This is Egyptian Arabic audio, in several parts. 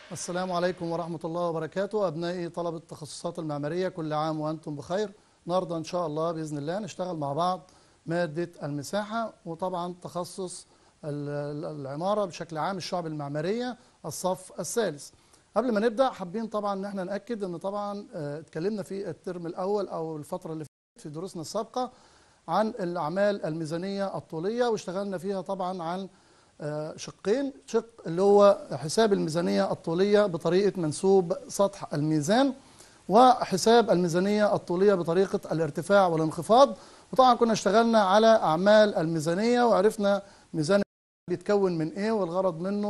السلام عليكم ورحمة الله وبركاته أبنائي طلبة التخصصات المعمارية كل عام وأنتم بخير النهاردة إن شاء الله بإذن الله نشتغل مع بعض مادة المساحة وطبعا تخصص ال- ال- العمارة بشكل عام الشعب المعمارية الصف الثالث قبل ما نبدأ حابين طبعا إن احنا نأكد إن طبعا آه، اتكلمنا في الترم الأول أو الفترة اللي فاتت في دروسنا السابقة عن الأعمال الميزانية الطولية واشتغلنا فيها طبعا عن آه، شقين شق اللي هو حساب الميزانية الطولية بطريقة منسوب سطح الميزان وحساب الميزانية الطولية بطريقة الارتفاع والانخفاض وطبعا كنا اشتغلنا على أعمال الميزانية وعرفنا ميزان بيتكون من ايه والغرض منه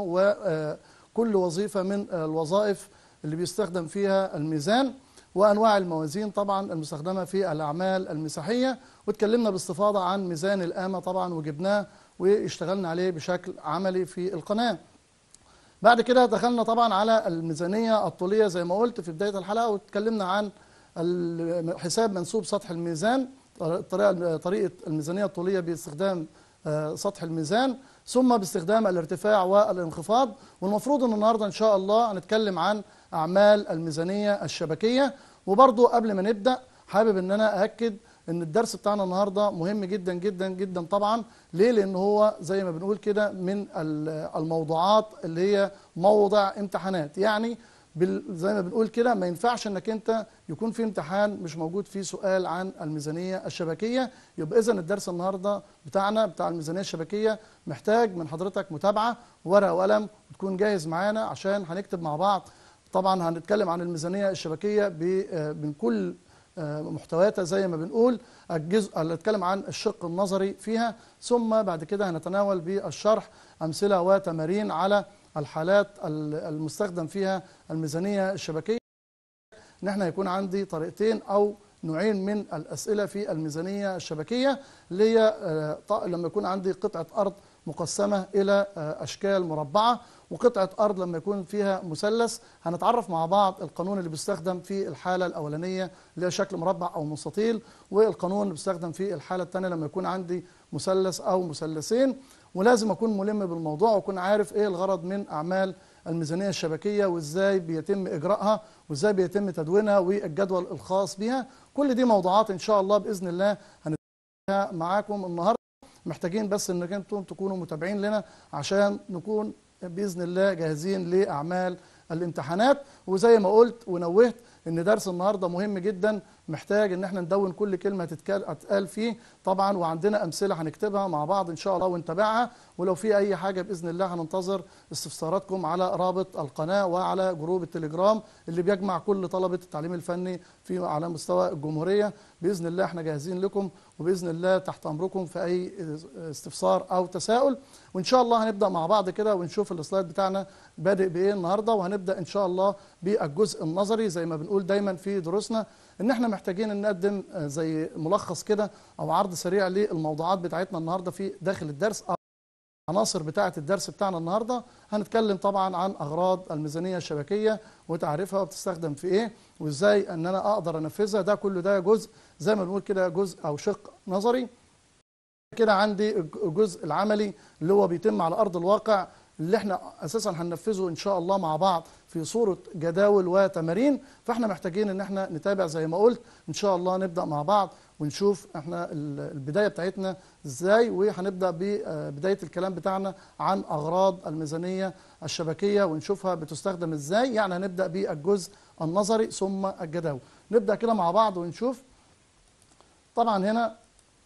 وكل وظيفة من الوظائف اللي بيستخدم فيها الميزان وانواع الموازين طبعا المستخدمه في الاعمال المساحيه واتكلمنا باستفاضه عن ميزان القامه طبعا وجبناه واشتغلنا عليه بشكل عملي في القناه. بعد كده دخلنا طبعا على الميزانيه الطوليه زي ما قلت في بدايه الحلقه واتكلمنا عن ال- حساب منسوب سطح الميزان طريقه طريقه الميزانيه الطوليه باستخدام آه، سطح الميزان ثم باستخدام الارتفاع والانخفاض والمفروض ان النهارده ان شاء الله هنتكلم عن اعمال الميزانيه الشبكيه وبرضو قبل ما نبدا حابب ان انا ااكد ان الدرس بتاعنا النهارده مهم جدا جدا جدا طبعا ليه لان هو زي ما بنقول كده من ال- الموضوعات اللي هي موضع امتحانات يعني بال- زي ما بنقول كده ما ينفعش انك انت يكون في امتحان مش موجود فيه سؤال عن الميزانيه الشبكيه يبقى اذا الدرس النهارده بتاعنا بتاع الميزانيه الشبكيه محتاج من حضرتك متابعه ورقه وقلم وتكون جاهز معانا عشان هنكتب مع بعض طبعا هنتكلم عن الميزانيه الشبكيه ب- آه، من كل آه، محتوياتها زي ما بنقول الجزء اللي هنتكلم عن الشق النظري فيها ثم بعد كده هنتناول بالشرح امثله وتمارين على الحالات ال- المستخدم فيها الميزانيه الشبكيه ان احنا يكون عندي طريقتين او نوعين من الاسئله في الميزانيه الشبكيه اللي هي آه، ط- لما يكون عندي قطعه ارض مقسمه الى آه، اشكال مربعه وقطعه ارض لما يكون فيها مثلث هنتعرف مع بعض القانون اللي بيستخدم في الحاله الاولانيه اللي هي شكل مربع او مستطيل والقانون اللي بيستخدم في الحاله الثانيه لما يكون عندي مثلث او مثلثين ولازم اكون ملم بالموضوع واكون عارف ايه الغرض من اعمال الميزانيه الشبكيه وازاي بيتم اجراءها وازاي بيتم تدوينها والجدول الخاص بها كل دي موضوعات ان شاء الله باذن الله هنتكلم معاكم النهارده محتاجين بس انك انتم تكونوا متابعين لنا عشان نكون باذن الله جاهزين لاعمال الامتحانات وزي ما قلت ونوهت ان درس النهارده مهم جدا محتاج ان احنا ندون كل كلمه تتكال- هتتقال فيه طبعا وعندنا امثله هنكتبها مع بعض ان شاء الله ونتابعها ولو في اي حاجه باذن الله هننتظر استفساراتكم على رابط القناه وعلى جروب التليجرام اللي بيجمع كل طلبه التعليم الفني في على مستوى الجمهوريه باذن الله احنا جاهزين لكم وباذن الله تحت امركم في اي استفسار او تساؤل وان شاء الله هنبدا مع بعض كده ونشوف السلايد بتاعنا بادئ بايه النهارده وهنبدا ان شاء الله بالجزء النظري زي ما بنقول دايما في دروسنا ان احنا محتاجين ان نقدم آه، زي ملخص كده او عرض سريع للموضوعات بتاعتنا النهارده في داخل الدرس او العناصر بتاعه الدرس بتاعنا النهارده هنتكلم طبعا عن اغراض الميزانيه الشبكيه وتعريفها وبتستخدم في ايه وازاي ان انا اقدر انفذها ده كله ده جزء زي ما بنقول كده جزء او شق نظري كده عندي الجزء العملي اللي هو بيتم على ارض الواقع اللي احنا اساسا هننفذه ان شاء الله مع بعض في صوره جداول وتمارين فاحنا محتاجين ان احنا نتابع زي ما قلت ان شاء الله نبدا مع بعض ونشوف احنا ال- البدايه بتاعتنا ازاي وهنبدا ببدايه الكلام بتاعنا عن اغراض الميزانيه الشبكيه ونشوفها بتستخدم ازاي يعني هنبدا بالجزء النظري ثم الجداول نبدا كده مع بعض ونشوف طبعا هنا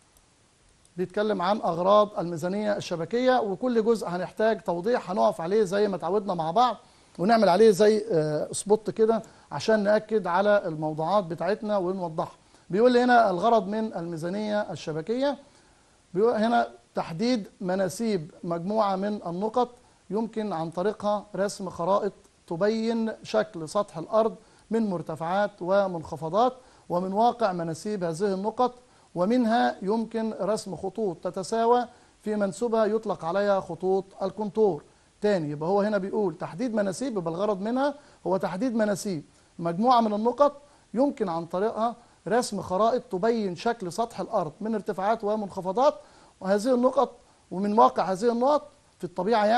بيتكلم عن اغراض الميزانيه الشبكيه وكل جزء هنحتاج توضيح هنقف عليه زي ما اتعودنا مع بعض ونعمل عليه زي آه، سبوت كده عشان ناكد على الموضوعات بتاعتنا ونوضحها بيقول لي هنا الغرض من الميزانيه الشبكيه بيقول هنا تحديد مناسيب مجموعه من النقط يمكن عن طريقها رسم خرائط تبين شكل سطح الارض من مرتفعات ومنخفضات ومن واقع مناسيب هذه النقط ومنها يمكن رسم خطوط تتساوى في منسوبها يطلق عليها خطوط الكونتور تاني يبقى هو هنا بيقول تحديد مناسيب يبقى الغرض منها هو تحديد مناسيب مجموعة من النقط يمكن عن طريقها رسم خرائط تبين شكل سطح الأرض من ارتفاعات ومنخفضات وهذه النقط ومن واقع هذه النقط في الطبيعة يعني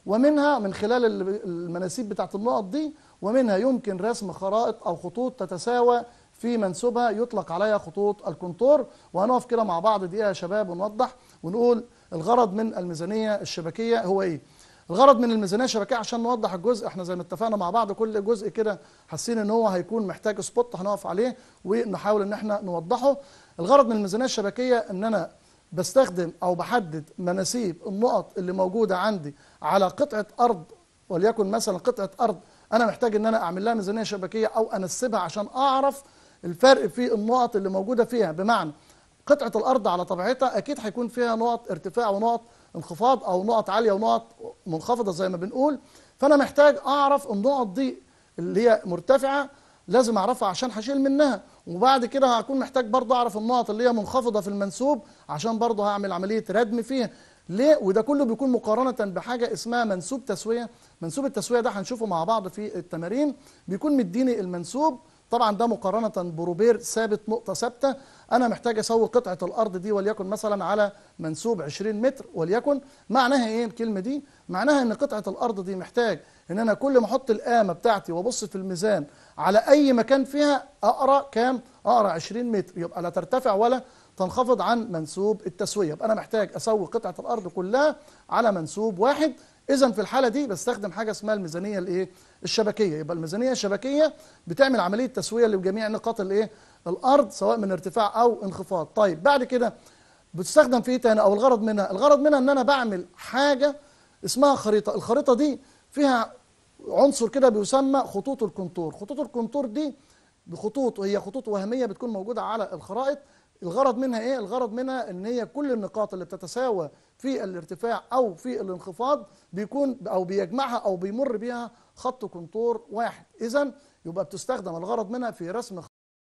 ومنها من خلال ال- المناسيب بتاعت النقط دي ومنها يمكن رسم خرائط او خطوط تتساوى في منسوبها يطلق عليها خطوط الكونتور وهنقف كده مع بعض دقيقه يا شباب ونوضح ونقول الغرض من الميزانيه الشبكيه هو ايه الغرض من الميزانيه الشبكيه عشان نوضح الجزء احنا زي ما اتفقنا مع بعض كل جزء كده حاسين ان هو هيكون محتاج سبوت هنقف عليه ونحاول ان احنا نوضحه الغرض من الميزانيه الشبكيه ان انا بستخدم او بحدد مناسيب النقط اللي موجوده عندي على قطعه ارض وليكن مثلا قطعه ارض انا محتاج ان انا اعمل لها ميزانيه شبكيه او انسبها عشان اعرف الفرق في النقط اللي موجوده فيها بمعنى قطعه الارض على طبيعتها اكيد هيكون فيها نقط ارتفاع ونقط انخفاض او نقط عاليه ونقط منخفضه زي ما بنقول فانا محتاج اعرف النقط دي اللي هي مرتفعه لازم اعرفها عشان هشيل منها وبعد كده هكون محتاج برضه اعرف النقط اللي هي منخفضه في المنسوب عشان برضه هعمل عمليه ردم فيها ليه وده كله بيكون مقارنه بحاجه اسمها منسوب تسويه منسوب التسويه ده هنشوفه مع بعض في التمارين بيكون مديني المنسوب طبعا ده مقارنه بروبير ثابت نقطه ثابته انا محتاج اسوي قطعه الارض دي وليكن مثلا على منسوب 20 متر وليكن معناها ايه الكلمه دي معناها ان قطعه الارض دي محتاج ان انا كل ما احط القامه بتاعتي وابص في الميزان على اي مكان فيها اقرا كام اقرا 20 متر يبقى لا ترتفع ولا تنخفض عن منسوب التسويه يبقى انا محتاج اسوي قطعه الارض كلها على منسوب واحد اذا في الحاله دي بستخدم حاجه اسمها الميزانيه الايه الشبكيه يبقى الميزانيه الشبكيه بتعمل عمليه تسويه لجميع نقاط الايه الارض سواء من ارتفاع او انخفاض طيب بعد كده بتستخدم في ايه تاني او الغرض منها الغرض منها ان انا بعمل حاجه اسمها خريطه الخريطه دي فيها عنصر كده بيسمى خطوط الكونتور خطوط الكونتور دي بخطوط وهي خطوط وهميه بتكون موجوده على الخرائط الغرض منها ايه الغرض منها ان هي كل النقاط اللي بتتساوى في الارتفاع او في الانخفاض بيكون او بيجمعها او بيمر بيها خط كونتور واحد اذا يبقى بتستخدم الغرض منها في رسم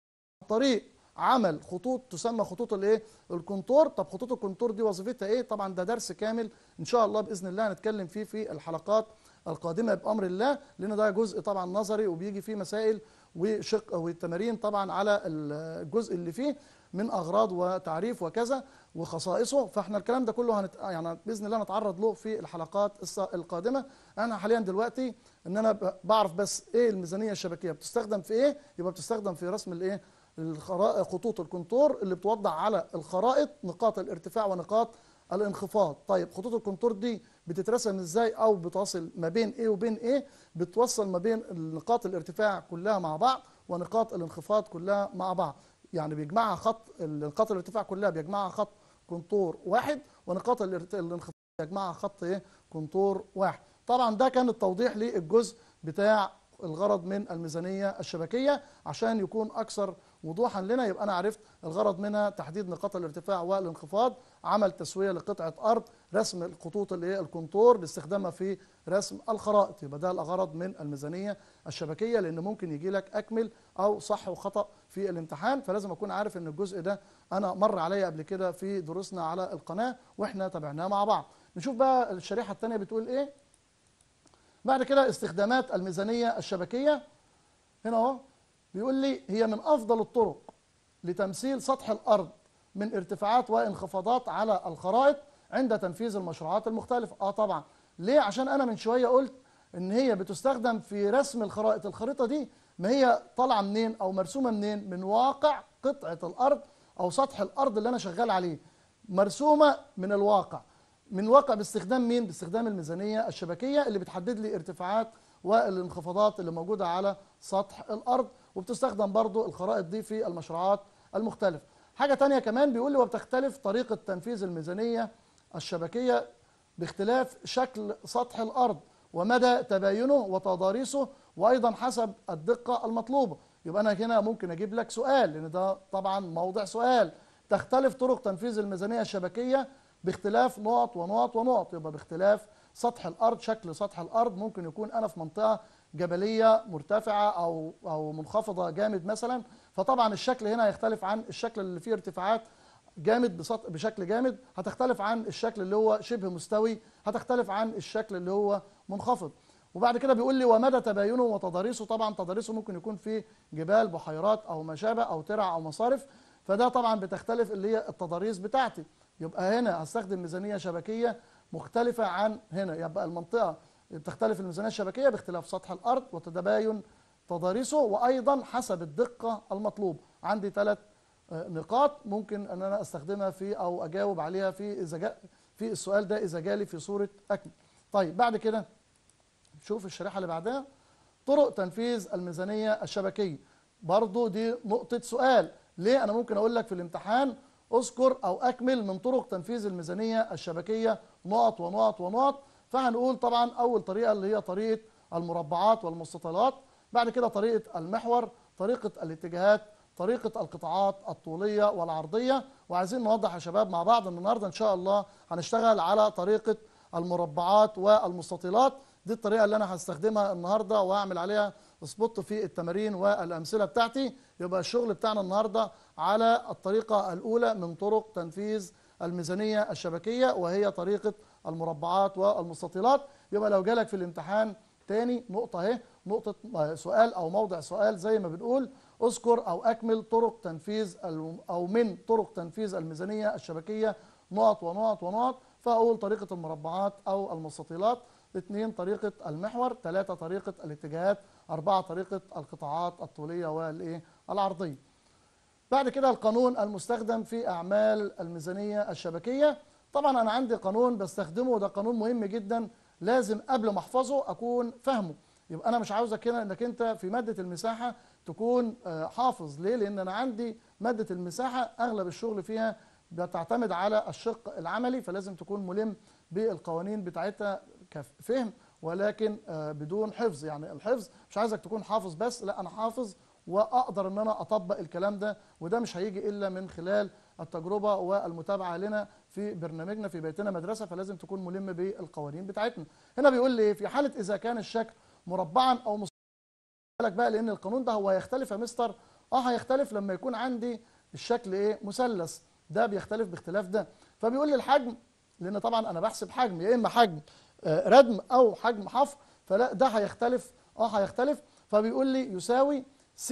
طريق عمل خطوط تسمى خطوط الايه الكونتور طب خطوط الكونتور دي وظيفتها ايه طبعا ده درس كامل ان شاء الله باذن الله هنتكلم فيه في الحلقات القادمه بامر الله لان ده جزء طبعا نظري وبيجي فيه مسائل وشق والتمارين طبعا على الجزء اللي فيه من اغراض وتعريف وكذا وخصائصه فاحنا الكلام ده كله هنت... يعني باذن الله نتعرض له في الحلقات الس- القادمه انا حاليا دلوقتي ان انا ب- بعرف بس ايه الميزانيه الشبكيه بتستخدم في ايه يبقى بتستخدم في رسم الايه الخرائط خطوط الكونتور اللي بتوضع على الخرائط نقاط الارتفاع ونقاط الانخفاض طيب خطوط الكونتور دي بتترسم ازاي او بتواصل ما بين ايه وبين ايه بتوصل ما بين نقاط الارتفاع كلها مع بعض ونقاط الانخفاض كلها مع بعض يعني بيجمعها خط نقاط الارتفاع كلها بيجمعها خط كونتور واحد ونقاط الارت- الانخفاض بيجمعها خط ايه كونتور واحد طبعا ده كان التوضيح للجزء بتاع الغرض من الميزانيه الشبكيه عشان يكون اكثر وضوحا لنا يبقى انا عرفت الغرض منها تحديد نقاط الارتفاع والانخفاض عمل تسويه لقطعه ارض رسم الخطوط اللي هي الكونتور لاستخدامها في رسم الخرائط يبقى ده الغرض من الميزانيه الشبكيه لان ممكن يجي لك اكمل او صح وخطا في الامتحان فلازم اكون عارف ان الجزء ده انا مر عليا قبل كده في دروسنا على القناه واحنا تابعناه مع بعض نشوف بقى الشريحه الثانيه بتقول ايه بعد كده استخدامات الميزانيه الشبكيه هنا اهو بيقول لي هي من افضل الطرق لتمثيل سطح الارض من ارتفاعات وانخفاضات على الخرائط عند تنفيذ المشروعات المختلفه اه طبعا ليه عشان انا من شويه قلت ان هي بتستخدم في رسم الخرائط الخريطه دي ما هي طالعه منين او مرسومه منين من واقع قطعه الارض او سطح الارض اللي انا شغال عليه مرسومه من الواقع من واقع باستخدام مين باستخدام الميزانيه الشبكيه اللي بتحدد لي ارتفاعات والانخفاضات اللي موجوده على سطح الارض وبتستخدم برضو الخرائط دي في المشروعات المختلفه حاجه تانية كمان بيقول لي وبتختلف طريقه تنفيذ الميزانيه الشبكيه باختلاف شكل سطح الارض ومدى تباينه وتضاريسه وايضا حسب الدقه المطلوبه يبقى انا هنا ممكن اجيب لك سؤال لان ده طبعا موضع سؤال تختلف طرق تنفيذ الميزانيه الشبكيه باختلاف نقط ونقط ونقط يبقى باختلاف سطح الارض شكل سطح الارض ممكن يكون انا في منطقه جبليه مرتفعه او او منخفضه جامد مثلا فطبعا الشكل هنا هيختلف عن الشكل اللي فيه ارتفاعات جامد بسط بشكل جامد هتختلف عن الشكل اللي هو شبه مستوي هتختلف عن الشكل اللي هو منخفض وبعد كده بيقول لي ومدى تباينه وتضاريسه طبعا تضاريسه ممكن يكون في جبال بحيرات او ما شابه او ترع او مصارف فده طبعا بتختلف اللي هي التضاريس بتاعتي يبقى هنا هستخدم ميزانيه شبكيه مختلفة عن هنا يبقى المنطقة تختلف الميزانية الشبكية باختلاف سطح الأرض وتباين تضاريسه وأيضا حسب الدقة المطلوب عندي ثلاث نقاط ممكن أن أنا أستخدمها في أو أجاوب عليها في إذا جاء في السؤال ده إذا جالي في صورة أكمل طيب بعد كده شوف الشريحة اللي بعدها طرق تنفيذ الميزانية الشبكية برضو دي نقطة سؤال ليه أنا ممكن أقول لك في الامتحان اذكر أو أكمل من طرق تنفيذ الميزانية الشبكية نقط ونقط ونقط فهنقول طبعا أول طريقة اللي هي طريقة المربعات والمستطيلات بعد كده طريقة المحور طريقة الاتجاهات طريقة القطاعات الطولية والعرضية وعايزين نوضح يا شباب مع بعض ان النهارده ان شاء الله هنشتغل على طريقة المربعات والمستطيلات دي الطريقة اللي انا هستخدمها النهارده واعمل عليها سبوت في التمارين والامثلة بتاعتي يبقى الشغل بتاعنا النهارده على الطريقة الاولى من طرق تنفيذ الميزانية الشبكية وهي طريقة المربعات والمستطيلات يبقى لو جالك في الامتحان تاني نقطة اهي نقطة سؤال أو موضع سؤال زي ما بنقول اذكر أو أكمل طرق تنفيذ أو من طرق تنفيذ الميزانية الشبكية نقط ونقط ونقط فأقول طريقة المربعات أو المستطيلات اثنين طريقة المحور ثلاثة طريقة الاتجاهات أربعة طريقة القطاعات الطولية والإيه العرضية بعد كده القانون المستخدم في أعمال الميزانية الشبكية طبعا أنا عندي قانون بستخدمه ده قانون مهم جدا لازم قبل ما احفظه اكون فاهمه يبقى انا مش عاوزك هنا انك انت في ماده المساحه تكون حافظ ليه لان انا عندي ماده المساحه اغلب الشغل فيها بتعتمد على الشق العملي فلازم تكون ملم بالقوانين بتاعتها كفهم ولكن بدون حفظ يعني الحفظ مش عايزك تكون حافظ بس لا انا حافظ واقدر ان انا اطبق الكلام ده وده مش هيجي الا من خلال التجربه والمتابعه لنا في برنامجنا في بيتنا مدرسه فلازم تكون ملم بالقوانين بتاعتنا هنا بيقول لي في حاله اذا كان الشكل مربعا او بالك بقى لان القانون ده هو هيختلف يا مستر اه هيختلف لما يكون عندي الشكل ايه مثلث ده بيختلف باختلاف ده فبيقول لي الحجم لان طبعا انا بحسب حجم يا اما حجم آه ردم او حجم حفر فلا ده هيختلف اه هيختلف فبيقول لي يساوي س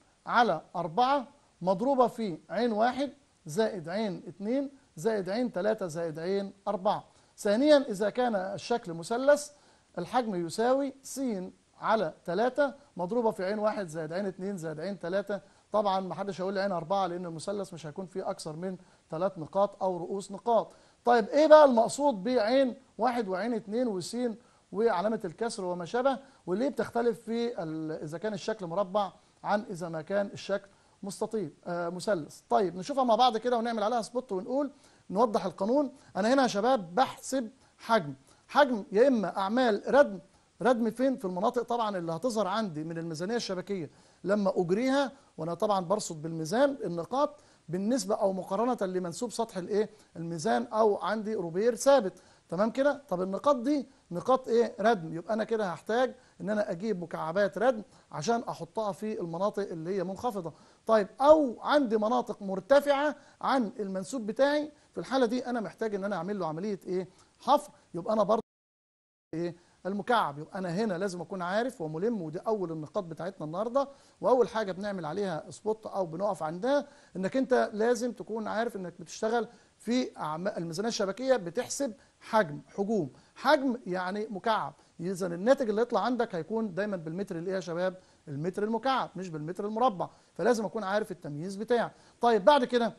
على أربعة مضروبة في عين واحد زائد عين اتنين زائد عين تلاتة زائد عين أربعة ثانيا إذا كان الشكل مثلث الحجم يساوي س على تلاتة مضروبة في عين واحد زائد عين اتنين زائد عين تلاتة طبعا ما حدش هيقول لي عين أربعة لأن المثلث مش هيكون فيه أكثر من ثلاث نقاط أو رؤوس نقاط طيب إيه بقى المقصود بعين واحد وعين اتنين وسين وعلامة الكسر وما شابه وليه بتختلف في إذا كان الشكل مربع عن إذا ما كان الشكل مستطيل آه مثلث طيب نشوفها مع بعض كده ونعمل عليها سبوت ونقول نوضح القانون أنا هنا يا شباب بحسب حجم حجم يا إما أعمال ردم ردم فين في المناطق طبعا اللي هتظهر عندي من الميزانية الشبكية لما أجريها وأنا طبعا برصد بالميزان النقاط بالنسبة أو مقارنة لمنسوب سطح الإيه الميزان أو عندي روبير ثابت تمام كده طب النقاط دي نقاط ايه ردم يبقى انا كده هحتاج ان انا اجيب مكعبات ردم عشان احطها في المناطق اللي هي منخفضه طيب او عندي مناطق مرتفعه عن المنسوب بتاعي في الحاله دي انا محتاج ان انا اعمل له عمليه ايه حفر يبقى انا برضه ايه المكعب يبقى انا هنا لازم اكون عارف وملم ودي اول النقاط بتاعتنا النهارده واول حاجه بنعمل عليها سبوت او بنقف عندها انك انت لازم تكون عارف انك بتشتغل في أعمال الميزانيه الشبكيه بتحسب حجم حجوم حجم يعني مكعب اذا الناتج اللي يطلع عندك هيكون دايما بالمتر الايه يا شباب المتر المكعب مش بالمتر المربع فلازم اكون عارف التمييز بتاعي طيب بعد كده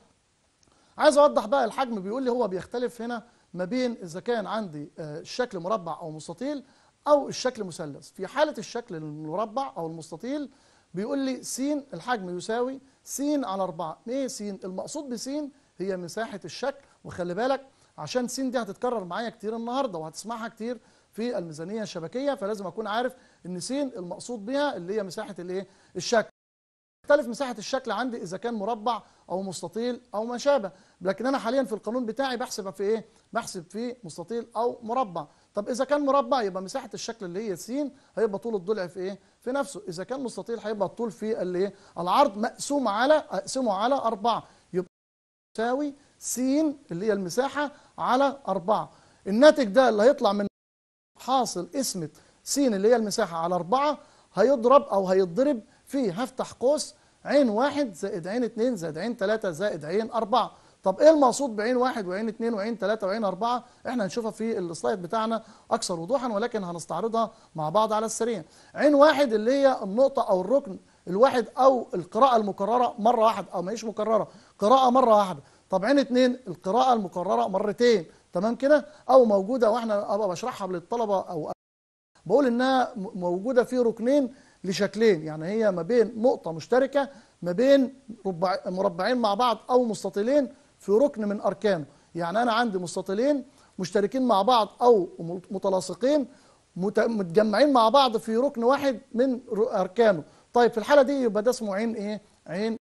عايز اوضح بقى الحجم بيقول لي هو بيختلف هنا ما بين اذا كان عندي الشكل مربع او مستطيل او الشكل مثلث في حاله الشكل المربع او المستطيل بيقول لي س الحجم يساوي س على 4 ايه س المقصود بس هي مساحه الشكل وخلي بالك عشان س دي هتتكرر معايا كتير النهارده وهتسمعها كتير في الميزانيه الشبكيه فلازم اكون عارف ان س المقصود بها اللي هي مساحه الايه الشكل تختلف مساحه الشكل عندي اذا كان مربع او مستطيل او ما شابه لكن انا حاليا في القانون بتاعي بحسبها في ايه بحسب في مستطيل او مربع طب اذا كان مربع يبقى مساحه الشكل اللي هي س هيبقى طول الضلع في ايه في نفسه اذا كان مستطيل هيبقى الطول في اللي ايه العرض مقسوم على اقسمه على 4 يبقى يساوي س اللي هي المساحه على 4 الناتج ده اللي هيطلع من حاصل قسمه س اللي هي المساحه على 4 هيضرب او هيتضرب في هفتح قوس عين واحد زائد عين اتنين زائد عين تلاتة زائد عين أربعة طب ايه المقصود بعين واحد وعين اثنين وعين ثلاثة وعين أربعة احنا هنشوفها في السلايد بتاعنا أكثر وضوحا ولكن هنستعرضها مع بعض على السريع عين واحد اللي هي النقطة أو الركن الواحد أو القراءة المكررة مرة واحدة أو ما هيش مكررة قراءة مرة واحدة طب عين اثنين القراءة المكررة مرتين تمام كده أو موجودة واحنا أبقى بشرحها للطلبة أو بقول انها م- موجوده في ركنين لشكلين يعني هي ما بين نقطه مشتركه ما بين ربع مربعين مع بعض او مستطيلين في ركن من اركانه يعني انا عندي مستطيلين مشتركين مع بعض او متلاصقين مت- متجمعين مع بعض في ركن واحد من ر- اركانه طيب في الحاله دي يبقى ده اسمه عين ايه عين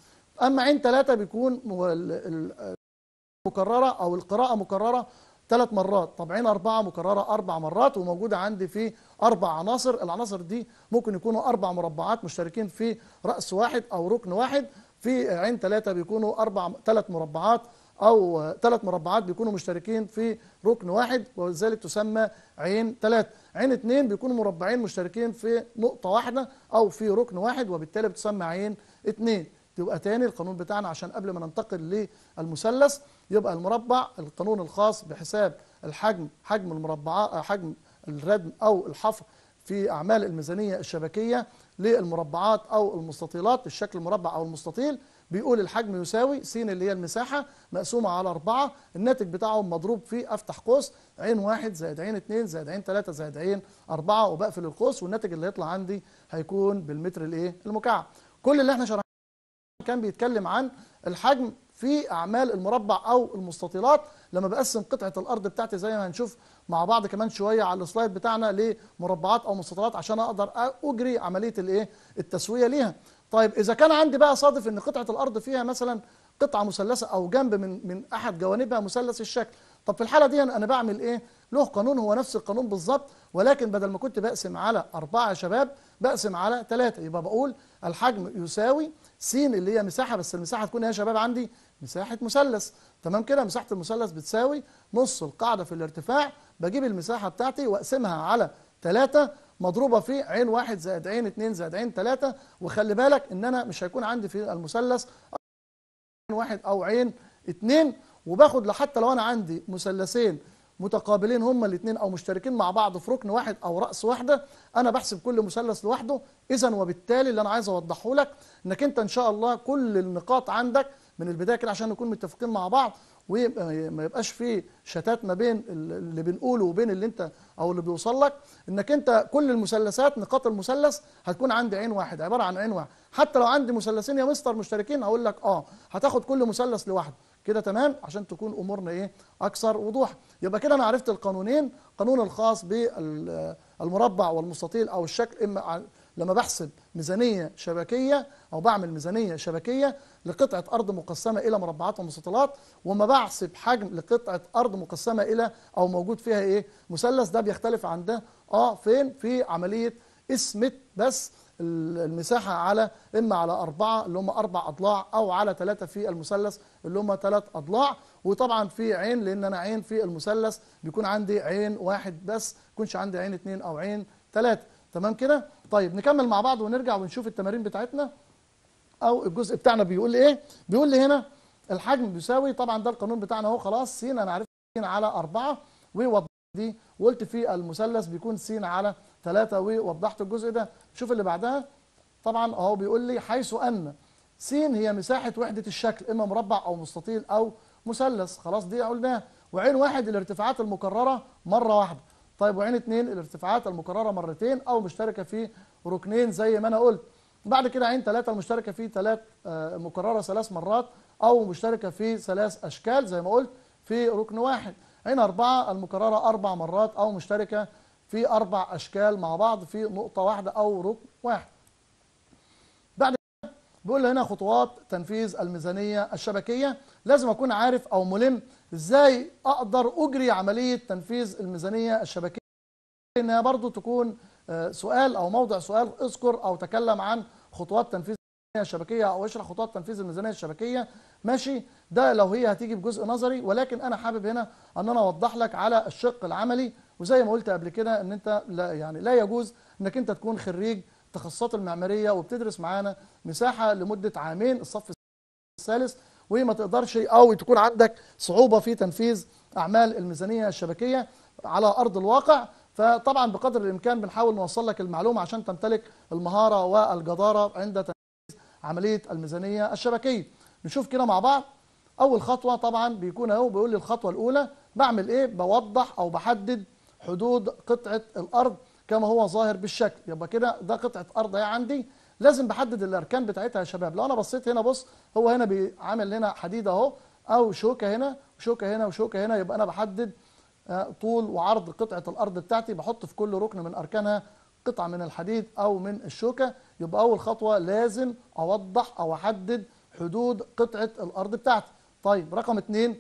اما عين ثلاثة بيكون مو- ال- ال- مكررة أو القراءة مكررة ثلاث مرات طب عين أربعة مكررة أربع مرات وموجودة عندي في أربع عناصر العناصر دي ممكن يكونوا أربع مربعات مشتركين في رأس واحد أو ركن واحد في عين ثلاثة بيكونوا أربع ثلاث مربعات أو ثلاث مربعات بيكونوا مشتركين في ركن واحد ولذلك تسمى عين ثلاثة عين اثنين بيكونوا مربعين مشتركين في نقطة واحدة أو في ركن واحد وبالتالي بتسمى عين اثنين تبقى تاني القانون بتاعنا عشان قبل ما ننتقل للمثلث يبقى المربع القانون الخاص بحساب الحجم حجم المربعات حجم الردم او الحفر في اعمال الميزانيه الشبكيه للمربعات او المستطيلات الشكل المربع او المستطيل بيقول الحجم يساوي س اللي هي المساحه مقسومه على أربعة الناتج بتاعهم مضروب في افتح قوس عين واحد زائد عين اتنين زائد عين تلاتة زائد عين أربعة وبقفل القوس والناتج اللي هيطلع عندي هيكون بالمتر الايه المكعب كل اللي احنا شرحناه كان بيتكلم عن الحجم في اعمال المربع او المستطيلات لما بقسم قطعه الارض بتاعتي زي ما هنشوف مع بعض كمان شويه على السلايد بتاعنا لمربعات او مستطيلات عشان اقدر اجري عمليه الايه التسويه ليها طيب اذا كان عندي بقى صادف ان قطعه الارض فيها مثلا قطعه مثلثه او جنب من من احد جوانبها مثلث الشكل طب في الحاله دي انا بعمل ايه له قانون هو نفس القانون بالظبط ولكن بدل ما كنت بقسم على أربعة يا شباب بقسم على ثلاثة يبقى بقول الحجم يساوي س اللي هي مساحة بس المساحة تكون إيه يا شباب عندي مساحة مثلث تمام كده مساحة المثلث بتساوي نص القاعدة في الارتفاع بجيب المساحة بتاعتي وأقسمها على ثلاثة مضروبة في عين واحد زائد عين اتنين زائد عين ثلاثة وخلي بالك إن أنا مش هيكون عندي في المثلث عين واحد أو عين اتنين وباخد حتى لو أنا عندي مثلثين متقابلين هما الاثنين او مشتركين مع بعض في ركن واحد او راس واحده انا بحسب كل مثلث لوحده اذا وبالتالي اللي انا عايز اوضحه لك انك انت ان شاء الله كل النقاط عندك من البدايه كده عشان نكون متفقين مع بعض وما يبقاش في شتات ما بين اللي بنقوله وبين اللي انت او اللي بيوصل لك انك انت كل المثلثات نقاط المثلث هتكون عندي عين واحد عباره عن عين واحد حتى لو عندي مثلثين يا مستر مشتركين هقول لك اه هتاخد كل مثلث لوحده كده تمام عشان تكون امورنا ايه اكثر وضوحا يبقى كده انا عرفت القانونين قانون الخاص بالمربع والمستطيل او الشكل اما لما بحسب ميزانيه شبكيه او بعمل ميزانيه شبكيه لقطعه ارض مقسمه الى مربعات ومستطيلات وما بحسب حجم لقطعه ارض مقسمه الى او موجود فيها ايه مثلث ده بيختلف عن ده اه فين في عمليه اسمت بس المساحة على إما على أربعة اللي هم أربع أضلاع أو على ثلاثة في المثلث اللي هم ثلاث أضلاع وطبعا في عين لأن أنا عين في المثلث بيكون عندي عين واحد بس يكونش عندي عين اثنين أو عين ثلاثة تمام كده؟ طيب نكمل مع بعض ونرجع ونشوف التمارين بتاعتنا أو الجزء بتاعنا بيقول لي إيه؟ بيقول لي هنا الحجم بيساوي طبعا ده القانون بتاعنا اهو خلاص س أنا عرفت س على أربعة ووضحت دي وقلت في المثلث بيكون س على ثلاثة ووضحت الجزء ده شوف اللي بعدها طبعا اهو بيقول لي حيث ان س هي مساحة وحدة الشكل اما مربع او مستطيل او مثلث خلاص دي قلناها وعين واحد الارتفاعات المكررة مرة واحدة طيب وعين اتنين الارتفاعات المكررة مرتين او مشتركة في ركنين زي ما انا قلت بعد كده عين ثلاثة المشتركة في ثلاث مكررة ثلاث مرات او مشتركة في ثلاث اشكال زي ما قلت في ركن واحد عين أربعة المكررة أربع مرات أو مشتركة في أربع أشكال مع بعض في نقطة واحدة أو ركن واحد بعد كده بيقول هنا خطوات تنفيذ الميزانية الشبكية لازم أكون عارف أو ملم إزاي أقدر أجري عملية تنفيذ الميزانية الشبكية إنها برضو تكون سؤال أو موضع سؤال اذكر أو تكلم عن خطوات تنفيذ الميزانية الشبكية أو اشرح خطوات تنفيذ الميزانية الشبكية ماشي ده لو هي هتيجي بجزء نظري ولكن أنا حابب هنا أن أنا أوضح لك على الشق العملي وزي ما قلت قبل كده ان انت لا يعني لا يجوز انك انت تكون خريج التخصصات المعماريه وبتدرس معانا مساحه لمده عامين الصف الثالث وما تقدرش او تكون عندك صعوبه في تنفيذ اعمال الميزانيه الشبكيه على ارض الواقع فطبعا بقدر الامكان بنحاول نوصل لك المعلومه عشان تمتلك المهاره والجداره عند تنفيذ عمليه الميزانيه الشبكيه نشوف كده مع بعض اول خطوه طبعا بيكون اهو بيقول لي الخطوه الاولى بعمل ايه بوضح او بحدد حدود قطعه الارض كما هو ظاهر بالشكل يبقى كده ده قطعه ارض اهي عندي لازم بحدد الاركان بتاعتها يا شباب لو انا بصيت هنا بص هو هنا بيعمل هنا حديد اهو او شوكه هنا وشوكه هنا وشوكه هنا يبقى انا بحدد آه، طول وعرض قطعه الارض بتاعتي بحط في كل ركن من اركانها قطعه من الحديد او من الشوكه يبقى اول خطوه لازم اوضح او احدد حدود قطعه الارض بتاعتي طيب رقم اتنين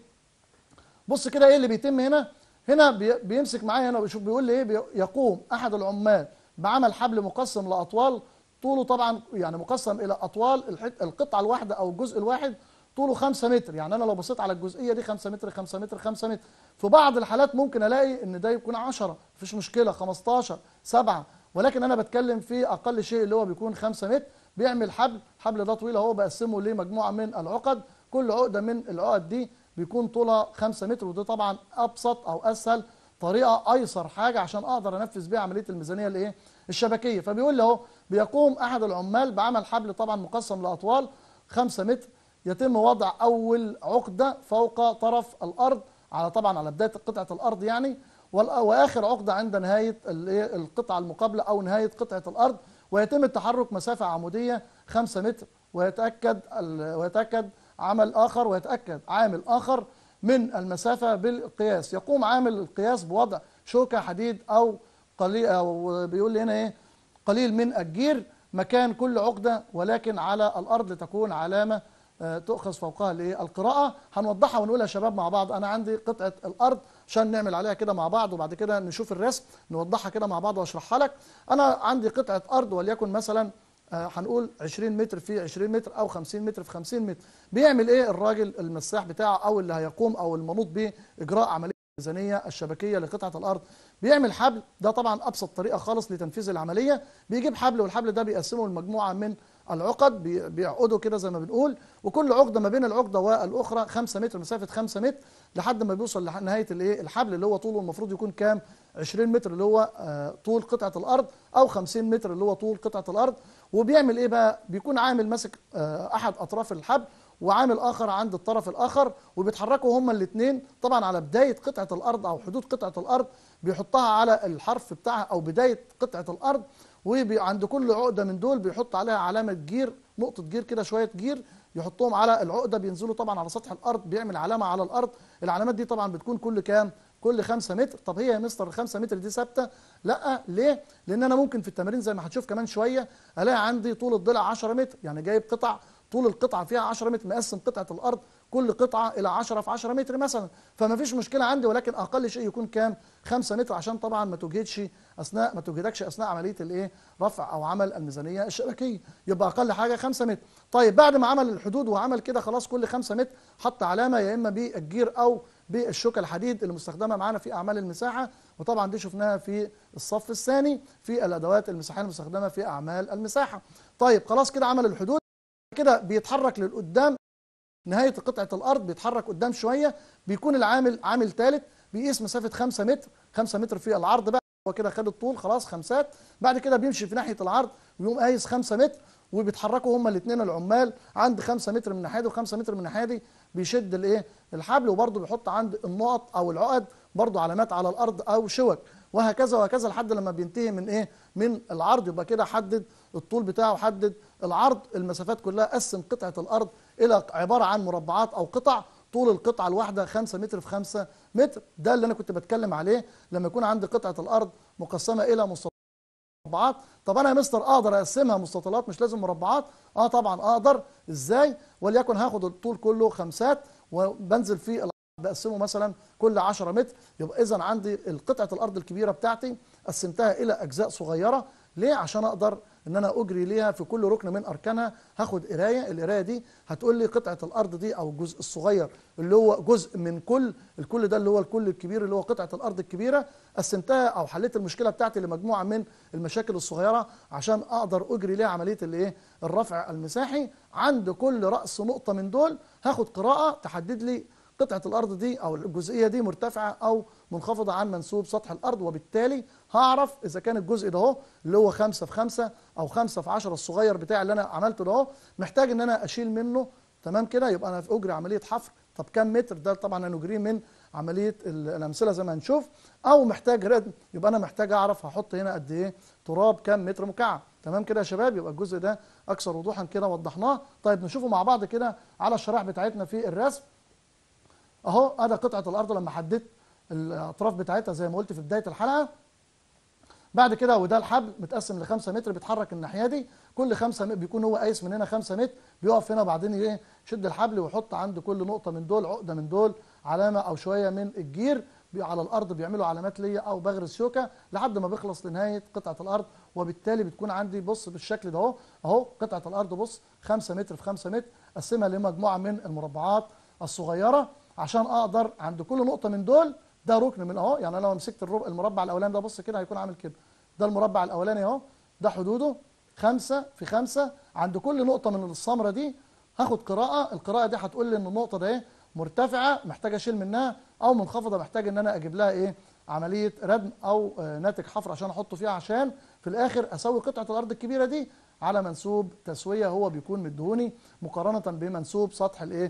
بص كده ايه اللي بيتم هنا هنا بي- بيمسك معايا هنا ويشوف بيقول لي ايه بي- يقوم احد العمال بعمل حبل مقسم لاطوال طوله طبعا يعني مقسم الى اطوال الحت- القطعه الواحده او الجزء الواحد طوله 5 متر يعني انا لو بصيت على الجزئيه دي 5 متر 5 متر 5 متر في بعض الحالات ممكن الاقي ان ده يكون 10 مفيش مشكله 15 7 ولكن انا بتكلم في اقل شيء اللي هو بيكون 5 متر بيعمل حبل الحبل ده طويل اهو بقسمه لمجموعه من العقد كل عقده من العقد دي بيكون طولها 5 متر وده طبعا ابسط او اسهل طريقه ايسر حاجه عشان اقدر انفذ بيها عمليه الميزانيه الايه الشبكيه فبيقول لي اهو بيقوم احد العمال بعمل حبل طبعا مقسم لاطوال 5 متر يتم وضع اول عقده فوق طرف الارض على طبعا على بدايه قطعه الارض يعني وال- واخر عقده عند نهايه الإيه؟ القطعه المقابله او نهايه قطعه الارض ويتم التحرك مسافه عموديه 5 متر ويتاكد ال- ويتاكد عمل اخر ويتاكد عامل اخر من المسافه بالقياس يقوم عامل القياس بوضع شوكه حديد او قليل او بيقول لي هنا ايه قليل من الجير مكان كل عقده ولكن على الارض لتكون علامه آه، تؤخذ فوقها الايه القراءه هنوضحها ونقولها يا شباب مع بعض انا عندي قطعه الارض عشان نعمل عليها كده مع بعض وبعد كده نشوف الرسم نوضحها كده مع بعض واشرحها لك انا عندي قطعه ارض وليكن مثلا آه، هنقول 20 متر في 20 متر او 50 متر في 50 متر بيعمل ايه الراجل المساح بتاعه او اللي هيقوم او المنوط باجراء عمليه الميزانيه الشبكيه لقطعه الارض بيعمل حبل ده طبعا ابسط طريقه خالص لتنفيذ العمليه بيجيب حبل والحبل ده بيقسمه لمجموعه من العقد بي- بيعقدوا كده زي ما بنقول وكل عقده ما بين العقده والاخرى 5 متر مسافه 5 متر لحد ما بيوصل لنهايه الايه الحبل اللي هو طوله المفروض يكون كام 20 متر اللي هو آه، طول قطعه الارض او 50 متر اللي هو طول قطعه الارض وبيعمل ايه بقى بيكون عامل ماسك آه، احد اطراف الحبل وعامل اخر عند الطرف الاخر وبيتحركوا هما الاثنين طبعا على بدايه قطعه الارض او حدود قطعه الارض بيحطها على الحرف بتاعها او بدايه قطعه الارض وعند كل عقده من دول بيحط عليها علامه جير نقطه جير كده شويه جير يحطهم على العقده بينزلوا طبعا على سطح الارض بيعمل علامه على الارض العلامات دي طبعا بتكون كل كام كل 5 متر طب هي يا مستر ال 5 متر دي ثابته لا ليه لان انا ممكن في التمارين زي ما هتشوف كمان شويه الاقي عندي طول الضلع 10 متر يعني جايب قطع طول القطعه فيها 10 متر مقسم قطعه الارض كل قطعه الى 10 في 10 متر مثلا فما فيش مشكله عندي ولكن اقل شيء يكون كام 5 متر عشان طبعا ما تجهدش اثناء ما تجهدكش اثناء عمليه الايه رفع او عمل الميزانيه الشبكيه يبقى اقل حاجه 5 متر طيب بعد ما عمل الحدود وعمل كده خلاص كل 5 متر حط علامه يا اما بالجير او بالشوكه الحديد المستخدمه معانا في اعمال المساحه وطبعا دي شفناها في الصف الثاني في الادوات المساحيه المستخدمه في اعمال المساحه طيب خلاص كده عمل الحدود كده بيتحرك للقدام نهايه قطعه الارض بيتحرك قدام شويه بيكون العامل عامل ثالث بيقيس مسافه 5 متر 5 متر في العرض بقى هو كده خد الطول خلاص خمسات بعد كده بيمشي في ناحيه العرض ويقوم قايس 5 متر وبيتحركوا هما الاثنين العمال عند 5 متر من ناحيه و5 متر من ناحيه بيشد الايه الحبل وبرضه بيحط عند النقط او العقد برضه علامات على الارض او شوك وهكذا وهكذا لحد لما بينتهي من ايه من العرض يبقى كده حدد الطول بتاعه حدد العرض المسافات كلها قسم قطعه الارض الى عباره عن مربعات او قطع طول القطعه الواحده 5 متر في 5 متر ده اللي انا كنت بتكلم عليه لما يكون عندي قطعه الارض مقسمه الى مربعات طب انا يا مستر اقدر اقسمها مستطيلات مش لازم مربعات اه طبعا اقدر ازاي وليكن هاخد الطول كله خمسات وبنزل فيه العرض بقسمه مثلا كل 10 متر يبقى اذا عندي قطعه الارض الكبيره بتاعتي قسمتها الى اجزاء صغيره ليه عشان اقدر ان انا اجري ليها في كل ركن من اركانها هاخد قرايه القرايه دي هتقول لي قطعه الارض دي او الجزء الصغير اللي هو جزء من كل الكل ده اللي هو الكل الكبير اللي هو قطعه الارض الكبيره قسمتها او حليت المشكله بتاعتي لمجموعه من المشاكل الصغيره عشان اقدر اجري ليها عمليه الايه الرفع المساحي عند كل راس نقطه من دول هاخد قراءه تحدد لي قطعة الأرض دي أو الجزئية دي مرتفعة أو منخفضة عن منسوب سطح الأرض وبالتالي هعرف إذا كان الجزء ده اهو اللي هو خمسة في خمسة أو خمسة في عشرة الصغير بتاعي اللي أنا عملته ده اهو محتاج إن أنا أشيل منه تمام كده يبقى أنا أجري عملية حفر طب كام متر ده طبعا هنجريه من عملية ال- الأمثلة زي ما هنشوف أو محتاج ردم يبقى أنا محتاج أعرف هحط هنا قد إيه تراب كام متر مكعب تمام كده يا شباب يبقى الجزء ده أكثر وضوحا كده وضحناه طيب نشوفه مع بعض كده على الشرائح بتاعتنا في الرسم اهو ادي قطعه الارض لما حددت الاطراف بتاعتها زي ما قلت في بدايه الحلقه بعد كده وده الحبل متقسم ل 5 متر بيتحرك الناحيه دي كل 5 متر بيكون هو قايس من هنا 5 متر بيقف هنا وبعدين ايه يشد الحبل ويحط عند كل نقطه من دول عقده من دول علامه او شويه من الجير بي- على الارض بيعملوا علامات ليا او بغرز شوكه لحد ما بيخلص لنهايه قطعه الارض وبالتالي بتكون عندي بص بالشكل ده اهو اهو قطعه الارض بص 5 متر في 5 متر قسمها لمجموعه من المربعات الصغيره عشان اقدر عند كل نقطه من دول ده ركن من اهو يعني انا لو مسكت الربع المربع الاولاني ده بص كده هيكون عامل كده ده المربع الاولاني اهو ده حدوده خمسة في خمسة عند كل نقطة من السمرة دي هاخد قراءة القراءة دي هتقول لي ان النقطة ده ايه مرتفعة محتاج اشيل منها او منخفضة محتاج ان انا اجيب لها ايه عملية ردم او آه، ناتج حفر عشان احطه فيها عشان في الاخر اسوي قطعة الارض الكبيرة دي على منسوب تسوية هو بيكون مدهوني مقارنة بمنسوب سطح الايه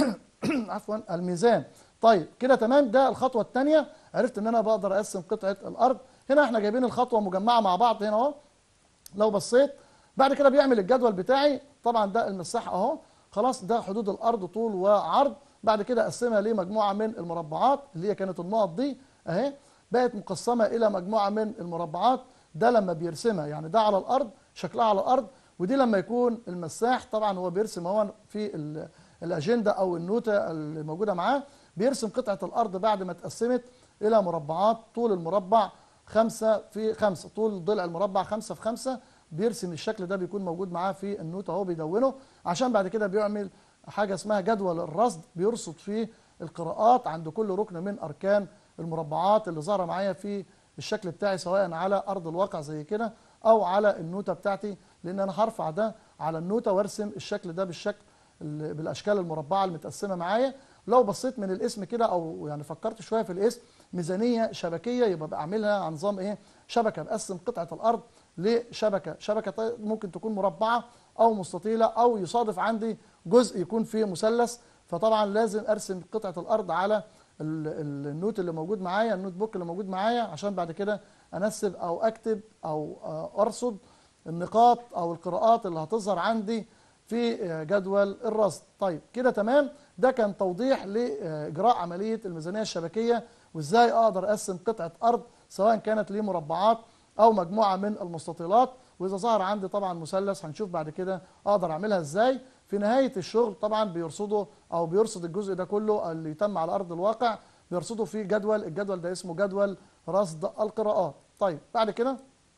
عفوا الميزان طيب كده تمام ده الخطوه الثانيه عرفت ان انا بقدر اقسم قطعه الارض هنا احنا جايبين الخطوه مجمعه مع بعض هنا اهو لو بصيت بعد كده بيعمل الجدول بتاعي طبعا ده المساحه اهو خلاص ده حدود الارض طول وعرض بعد كده اقسمها لمجموعه من المربعات اللي هي كانت النقط دي اهي بقت مقسمه الى مجموعه من المربعات ده لما بيرسمها يعني ده على الارض شكلها على الارض ودي لما يكون المساح طبعا هو بيرسم هو في ال- الاجنده او النوته اللي موجوده معاه بيرسم قطعه الارض بعد ما اتقسمت الى مربعات طول المربع خمسة في خمسة طول ضلع المربع خمسة في خمسة بيرسم الشكل ده بيكون موجود معاه في النوتة اهو بيدونه عشان بعد كده بيعمل حاجة اسمها جدول الرصد بيرصد فيه القراءات عند كل ركن من أركان المربعات اللي ظاهرة معايا في الشكل بتاعي سواء على أرض الواقع زي كده أو على النوتة بتاعتي لأن أنا هرفع ده على النوتة وارسم الشكل ده بالشكل ال- بالأشكال المربعة المتقسمة معايا لو بصيت من الاسم كده أو يعني فكرت شوية في الاسم ميزانية شبكية يبقى بعملها عن نظام إيه شبكة بقسم قطعة الأرض لشبكة شبكة طيب ممكن تكون مربعة أو مستطيلة أو يصادف عندي جزء يكون فيه مثلث فطبعا لازم أرسم قطعة الأرض على ال- ال- النوت اللي موجود معايا النوت بوك اللي موجود معايا عشان بعد كده انسب او اكتب او آه، ارصد النقاط او القراءات اللي هتظهر عندي في آه، جدول الرصد طيب كده تمام ده كان توضيح لاجراء عمليه الميزانيه الشبكيه وازاي اقدر اقسم قطعه ارض سواء كانت لي مربعات او مجموعه من المستطيلات واذا ظهر عندي طبعا مثلث هنشوف بعد كده اقدر اعملها ازاي في نهايه الشغل طبعا بيرصده او بيرصد الجزء ده كله اللي يتم على ارض الواقع بيرصده في جدول الجدول ده اسمه جدول رصد القراءات طيب بعد كده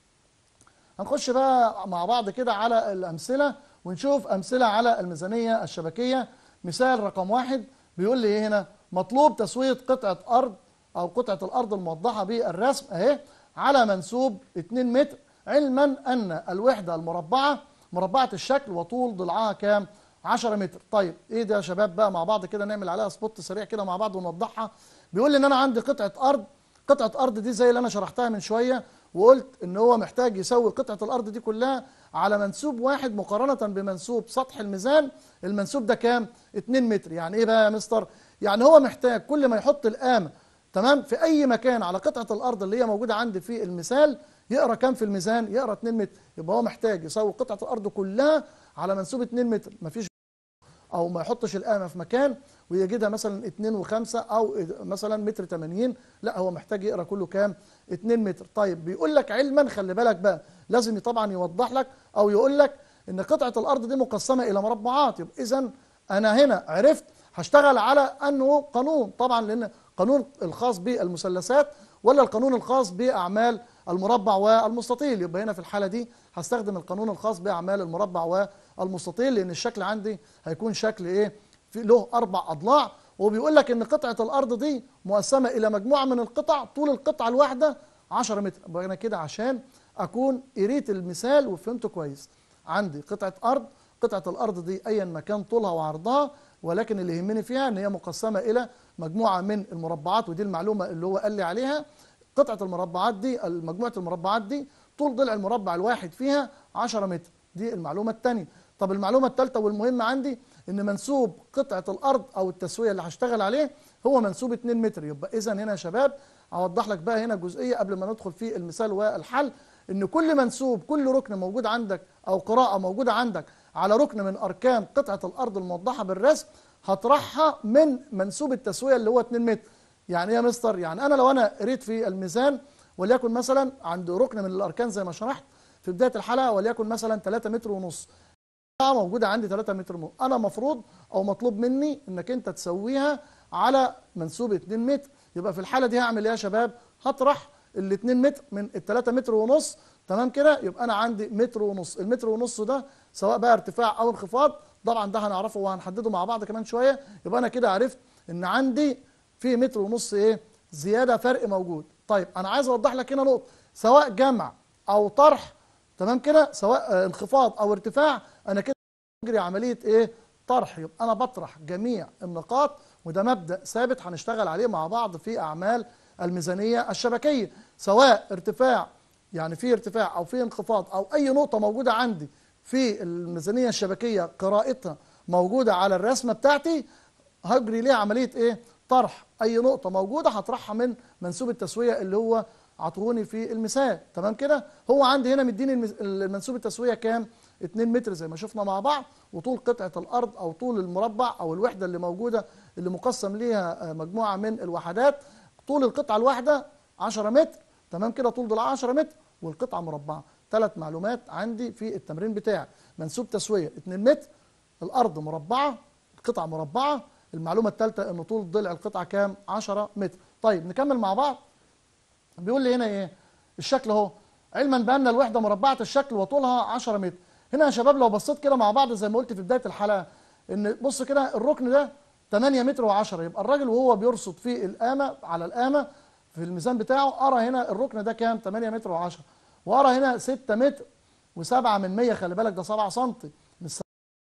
هنخش بقى مع بعض كده على الامثله ونشوف امثله على الميزانيه الشبكيه مثال رقم واحد بيقول لي ايه هنا مطلوب تسويه قطعه ارض او قطعه الارض الموضحه بالرسم اهي على منسوب 2 متر علما ان الوحده المربعه مربعه الشكل وطول ضلعها كام 10 متر طيب ايه ده يا شباب بقى مع بعض كده نعمل عليها سبوت سريع كده مع بعض ونوضحها بيقول لي ان انا عندي قطعه ارض قطعه ارض دي زي اللي انا شرحتها من شويه وقلت ان هو محتاج يسوي قطعه الارض دي كلها على منسوب واحد مقارنه بمنسوب سطح الميزان المنسوب ده كام 2 متر يعني ايه بقى يا مستر يعني هو محتاج كل ما يحط القامه تمام في اي مكان على قطعه الارض اللي هي موجوده عندي في المثال يقرا كام في الميزان يقرا 2 متر يبقى هو محتاج يسوي قطعه الارض كلها على منسوب 2 متر مفيش او ما يحطش القامه في مكان ويجدها مثلا 2 و5 او مثلا متر 80 لا هو محتاج يقرا كله كام 2 متر طيب بيقول لك علما خلي بالك بقى لازم طبعا يوضح لك او يقول لك ان قطعه الارض دي مقسمه الى مربعات يبقى اذا انا هنا عرفت هشتغل على انه قانون طبعا لان قانون الخاص بالمثلثات ولا القانون الخاص باعمال المربع والمستطيل يبقى هنا في الحالة دي هستخدم القانون الخاص بأعمال المربع والمستطيل لأن الشكل عندي هيكون شكل إيه في له أربع أضلاع وبيقول لك إن قطعة الأرض دي مقسمة إلى مجموعة من القطع طول القطعة الواحدة 10 متر يبقى أنا كده عشان أكون قريت المثال وفهمته كويس عندي قطعة أرض قطعة الأرض دي أيا ما كان طولها وعرضها ولكن اللي يهمني فيها إن هي مقسمة إلى مجموعة من المربعات ودي المعلومة اللي هو قال لي عليها قطعة المربعات دي مجموعة المربعات دي طول ضلع المربع الواحد فيها 10 متر دي المعلومة الثانية طب المعلومة الثالثة والمهمة عندي إن منسوب قطعة الأرض أو التسوية اللي هشتغل عليه هو منسوب 2 متر يبقى إذا هنا يا شباب أوضح لك بقى هنا جزئية قبل ما ندخل في المثال والحل إن كل منسوب كل ركن موجود عندك أو قراءة موجودة عندك على ركن من أركان قطعة الأرض الموضحة بالرسم هطرحها من منسوب التسوية اللي هو 2 متر يعني ايه يا مستر يعني انا لو انا قريت في الميزان وليكن مثلا عند ركن من الاركان زي ما شرحت في بدايه الحلقه وليكن مثلا 3 متر ونص موجوده عندي 3 متر ونص انا مفروض او مطلوب مني انك انت تسويها على منسوب 2 متر يبقى في الحاله دي هعمل ايه يا شباب هطرح ال 2 متر من ال 3 متر ونص تمام كده يبقى انا عندي متر ونص المتر ونص ده سواء بقى ارتفاع او انخفاض طبعا ده هنعرفه وهنحدده مع بعض كمان شويه يبقى انا كده عرفت ان عندي في متر ونص ايه زياده فرق موجود طيب انا عايز اوضح لك هنا نقطه سواء جمع او طرح تمام كده سواء انخفاض او ارتفاع انا كده بجري عمليه ايه طرح يبقى انا بطرح جميع النقاط وده مبدا ثابت هنشتغل عليه مع بعض في اعمال الميزانيه الشبكيه سواء ارتفاع يعني في ارتفاع او في انخفاض او اي نقطه موجوده عندي في الميزانيه الشبكيه قراءتها موجوده على الرسمه بتاعتي هجري ليها عمليه ايه طرح اي نقطه موجوده هطرحها من منسوب التسويه اللي هو عطوني في المثال تمام كده هو عندي هنا مديني المنسوب التسويه كام 2 متر زي ما شفنا مع بعض وطول قطعه الارض او طول المربع او الوحده اللي موجوده اللي مقسم ليها مجموعه من الوحدات طول القطعه الواحده 10 متر تمام كده طول ضلع 10 متر والقطعه مربعه ثلاث معلومات عندي في التمرين بتاعي منسوب تسويه 2 متر الارض مربعه القطعه مربعه المعلومة الثالثة ان طول ضلع القطعة كام 10 متر طيب نكمل مع بعض بيقول لي هنا ايه الشكل اهو علما بان الوحدة مربعة الشكل وطولها 10 متر هنا يا شباب لو بصيت كده مع بعض زي ما قلت في بداية الحلقة ان بص كده الركن ده 8 متر و10 يبقى الراجل وهو بيرصد في القامة على القامة في الميزان بتاعه ارى هنا الركن ده كام 8 متر و10 وارى هنا 6 متر و7 من 100 خلي بالك ده 7 سم مش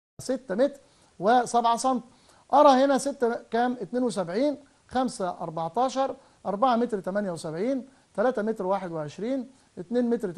6 متر و7 سم أرى هنا 6 كام 72 5 14 4 متر 78 3 متر 21 2 متر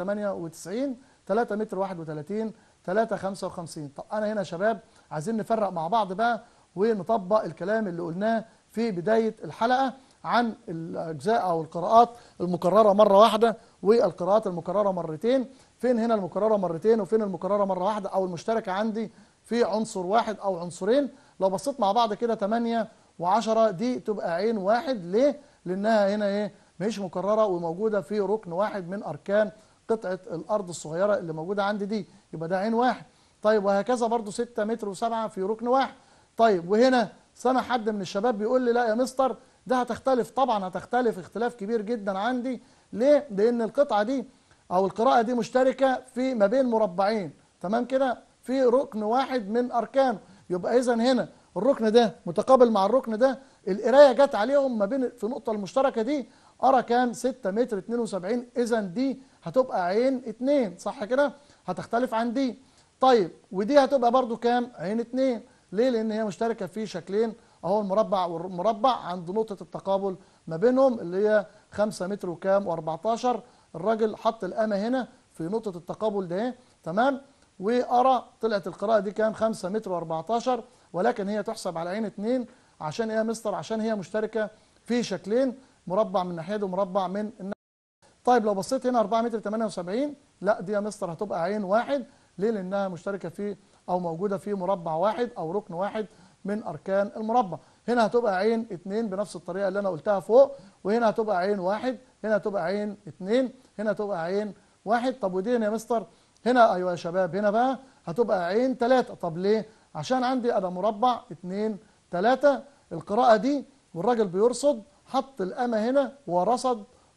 98 3 متر 31 3 55 طب أنا هنا يا شباب عايزين نفرق مع بعض بقى ونطبق الكلام اللي قلناه في بداية الحلقة عن الأجزاء أو القراءات المكررة مرة واحدة والقراءات المكررة مرتين فين هنا المكررة مرتين وفين المكررة مرة واحدة أو المشتركة عندي في عنصر واحد أو عنصرين لو بصيت مع بعض كده 8 و10 دي تبقى عين واحد ليه؟ لأنها هنا إيه؟ مش مكررة وموجودة في ركن واحد من أركان قطعة الأرض الصغيرة اللي موجودة عندي دي يبقى ده عين واحد طيب وهكذا برضو 6 متر و7 في ركن واحد طيب وهنا سمع حد من الشباب بيقول لي لا يا مستر ده هتختلف طبعا هتختلف اختلاف كبير جدا عندي ليه؟ لأن القطعة دي أو القراءة دي مشتركة في ما بين مربعين تمام كده في ركن واحد من أركانه يبقى إذا هنا الركن ده متقابل مع الركن ده القرايه جت عليهم ما بين في النقطه المشتركه دي ارى كام 6 متر 72 اذا دي هتبقى عين 2 صح كده هتختلف عن دي طيب ودي هتبقى برضو كام عين 2 ليه لان هي مشتركه في شكلين اهو المربع والمربع عند نقطه التقابل ما بينهم اللي هي 5 متر وكام و14 الراجل حط القامه هنا في نقطه التقابل ده تمام وارى طلعت القراءه دي كام 5 متر و14 ولكن هي تحسب على عين 2 عشان ايه يا مستر عشان هي مشتركه في شكلين مربع من ناحيه ومربع من الناحيه طيب لو بصيت هنا 4 متر 78 لا دي يا مستر هتبقى عين واحد ليه لانها مشتركه في او موجوده في مربع واحد او ركن واحد من اركان المربع هنا هتبقى عين 2 بنفس الطريقه اللي انا قلتها فوق وهنا هتبقى عين واحد هنا هتبقى عين 2 هنا هتبقى عين واحد طب ودي هنا يا مستر هنا ايوه يا شباب هنا بقى هتبقى عين 3 طب ليه عشان عندي انا مربع 2 3 القراءه دي والراجل بيرصد حط القامه هنا ورصد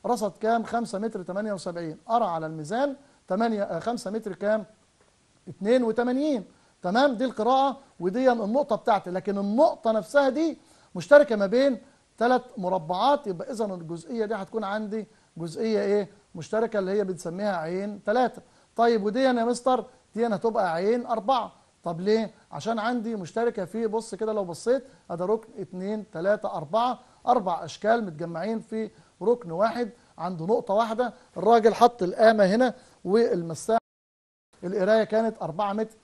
رصد كام 5 متر 78 أرى على الميزان 8 5 متر كام 82 تمام دي القراءة ودي النقطة بتاعتي لكن النقطة نفسها دي مشتركة ما بين ثلاث مربعات يبقى إذا الجزئية دي هتكون عندي جزئية إيه مشتركة اللي هي بنسميها عين ثلاثة طيب ودي يا مستر دي هتبقى عين أربعة طب ليه؟ عشان عندي مشتركة في بص كده لو بصيت ادي ركن 2 3 4 أربع أشكال متجمعين في ركن واحد عنده نقطة واحدة الراجل حط القامة هنا والمساحة القراية كانت 4 متر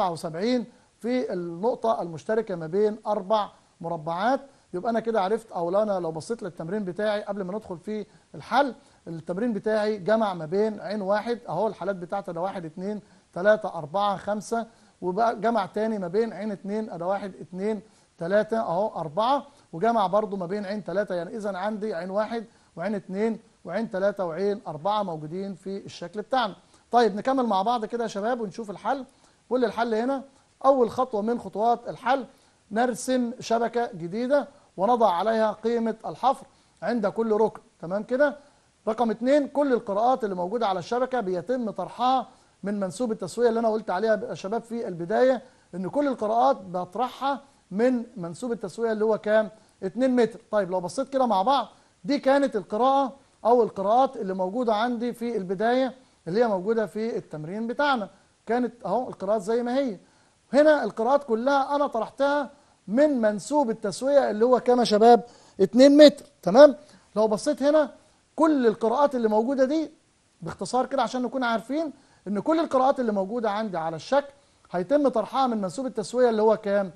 77 في النقطة المشتركة ما بين أربع مربعات يبقى أنا كده عرفت أو لو أنا لو بصيت للتمرين بتاعي قبل ما ندخل في الحل التمرين بتاعي جمع ما بين عين واحد أهو الحالات بتاعتي ده واحد اتنين تلاتة أربعة خمسة وبقى جمع تاني ما بين عين اتنين أدا واحد اتنين تلاتة أهو أربعة وجمع برضو ما بين عين تلاتة يعني إذا عندي عين واحد وعين اتنين وعين تلاتة وعين أربعة موجودين في الشكل بتاعنا طيب نكمل مع بعض كده يا شباب ونشوف الحل كل الحل هنا أول خطوة من خطوات الحل نرسم شبكة جديدة ونضع عليها قيمة الحفر عند كل ركن تمام كده رقم اتنين كل القراءات اللي موجودة على الشبكة بيتم طرحها من منسوب التسوية اللي أنا قلت عليها يا شباب في البداية إن كل القراءات بطرحها من منسوب التسوية اللي هو كام 2 متر طيب لو بصيت كده مع بعض دي كانت القراءة أو القراءات اللي موجودة عندي في البداية اللي هي موجودة في التمرين بتاعنا كانت أهو القراءات زي ما هي هنا القراءات كلها أنا طرحتها من منسوب التسوية اللي هو كام يا شباب 2 متر تمام لو بصيت هنا كل القراءات اللي موجودة دي باختصار كده عشان نكون عارفين ان كل القراءات اللي موجودة عندي على الشكل هيتم طرحها من منسوب التسوية اللي هو كام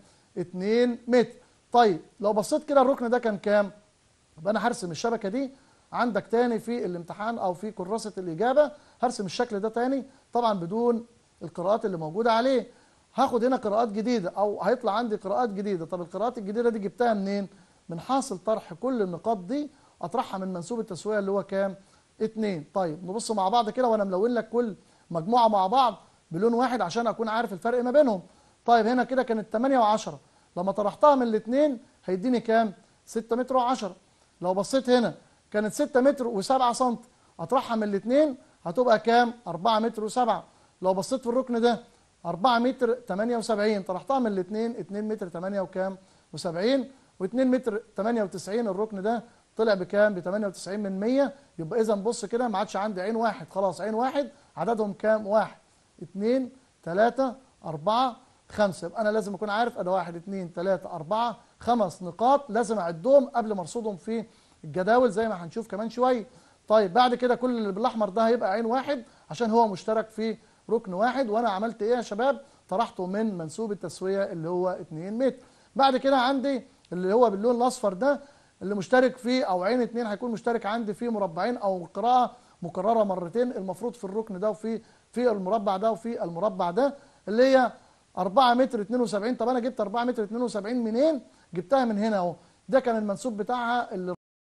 2 متر طيب لو بصيت كده الركن ده كان كام يبقى انا هرسم الشبكة دي عندك تاني في الامتحان او في كراسة الاجابة هرسم الشكل ده تاني طبعا بدون القراءات اللي موجودة عليه هاخد هنا قراءات جديدة او هيطلع عندي قراءات جديدة طب القراءات الجديدة دي جبتها منين من حاصل طرح كل النقاط دي اطرحها من منسوب التسوية اللي هو كام اتنين طيب نبص مع بعض كده وانا ملون لك كل مجموعة مع بعض بلون واحد عشان اكون عارف الفرق ما بينهم طيب هنا كده كانت 8 و10 لما طرحتها من الاثنين هيديني كام 6 متر و10 لو بصيت هنا كانت 6 متر و7 سم اطرحها من الاثنين هتبقى كام 4 متر و7 لو بصيت في الركن ده 4 متر 78 طرحتها من الاثنين 2 متر 8 وكام و70 و2 متر 98 الركن ده طلع بكام ب 98 من 100 يبقى اذا بص كده ما عادش عندي عين واحد خلاص عين واحد عددهم كام واحد اثنين ثلاثة أربعة خمسة يبقى أنا لازم أكون عارف أنا واحد اثنين ثلاثة أربعة خمس نقاط لازم أعدهم قبل ما أرصدهم في الجداول زي ما هنشوف كمان شوية طيب بعد كده كل اللي بالأحمر ده هيبقى عين واحد عشان هو مشترك في ركن واحد وأنا عملت إيه يا شباب طرحته من منسوب التسوية اللي هو 2 متر بعد كده عندي اللي هو باللون الأصفر ده اللي مشترك فيه أو عين اتنين هيكون مشترك عندي في مربعين أو قراءة مكررة مرتين المفروض في الركن ده وفي في المربع ده وفي المربع ده اللي هي 4 متر 72 طب انا جبت 4 متر 72 منين جبتها من هنا اهو ده كان المنسوب بتاعها اللي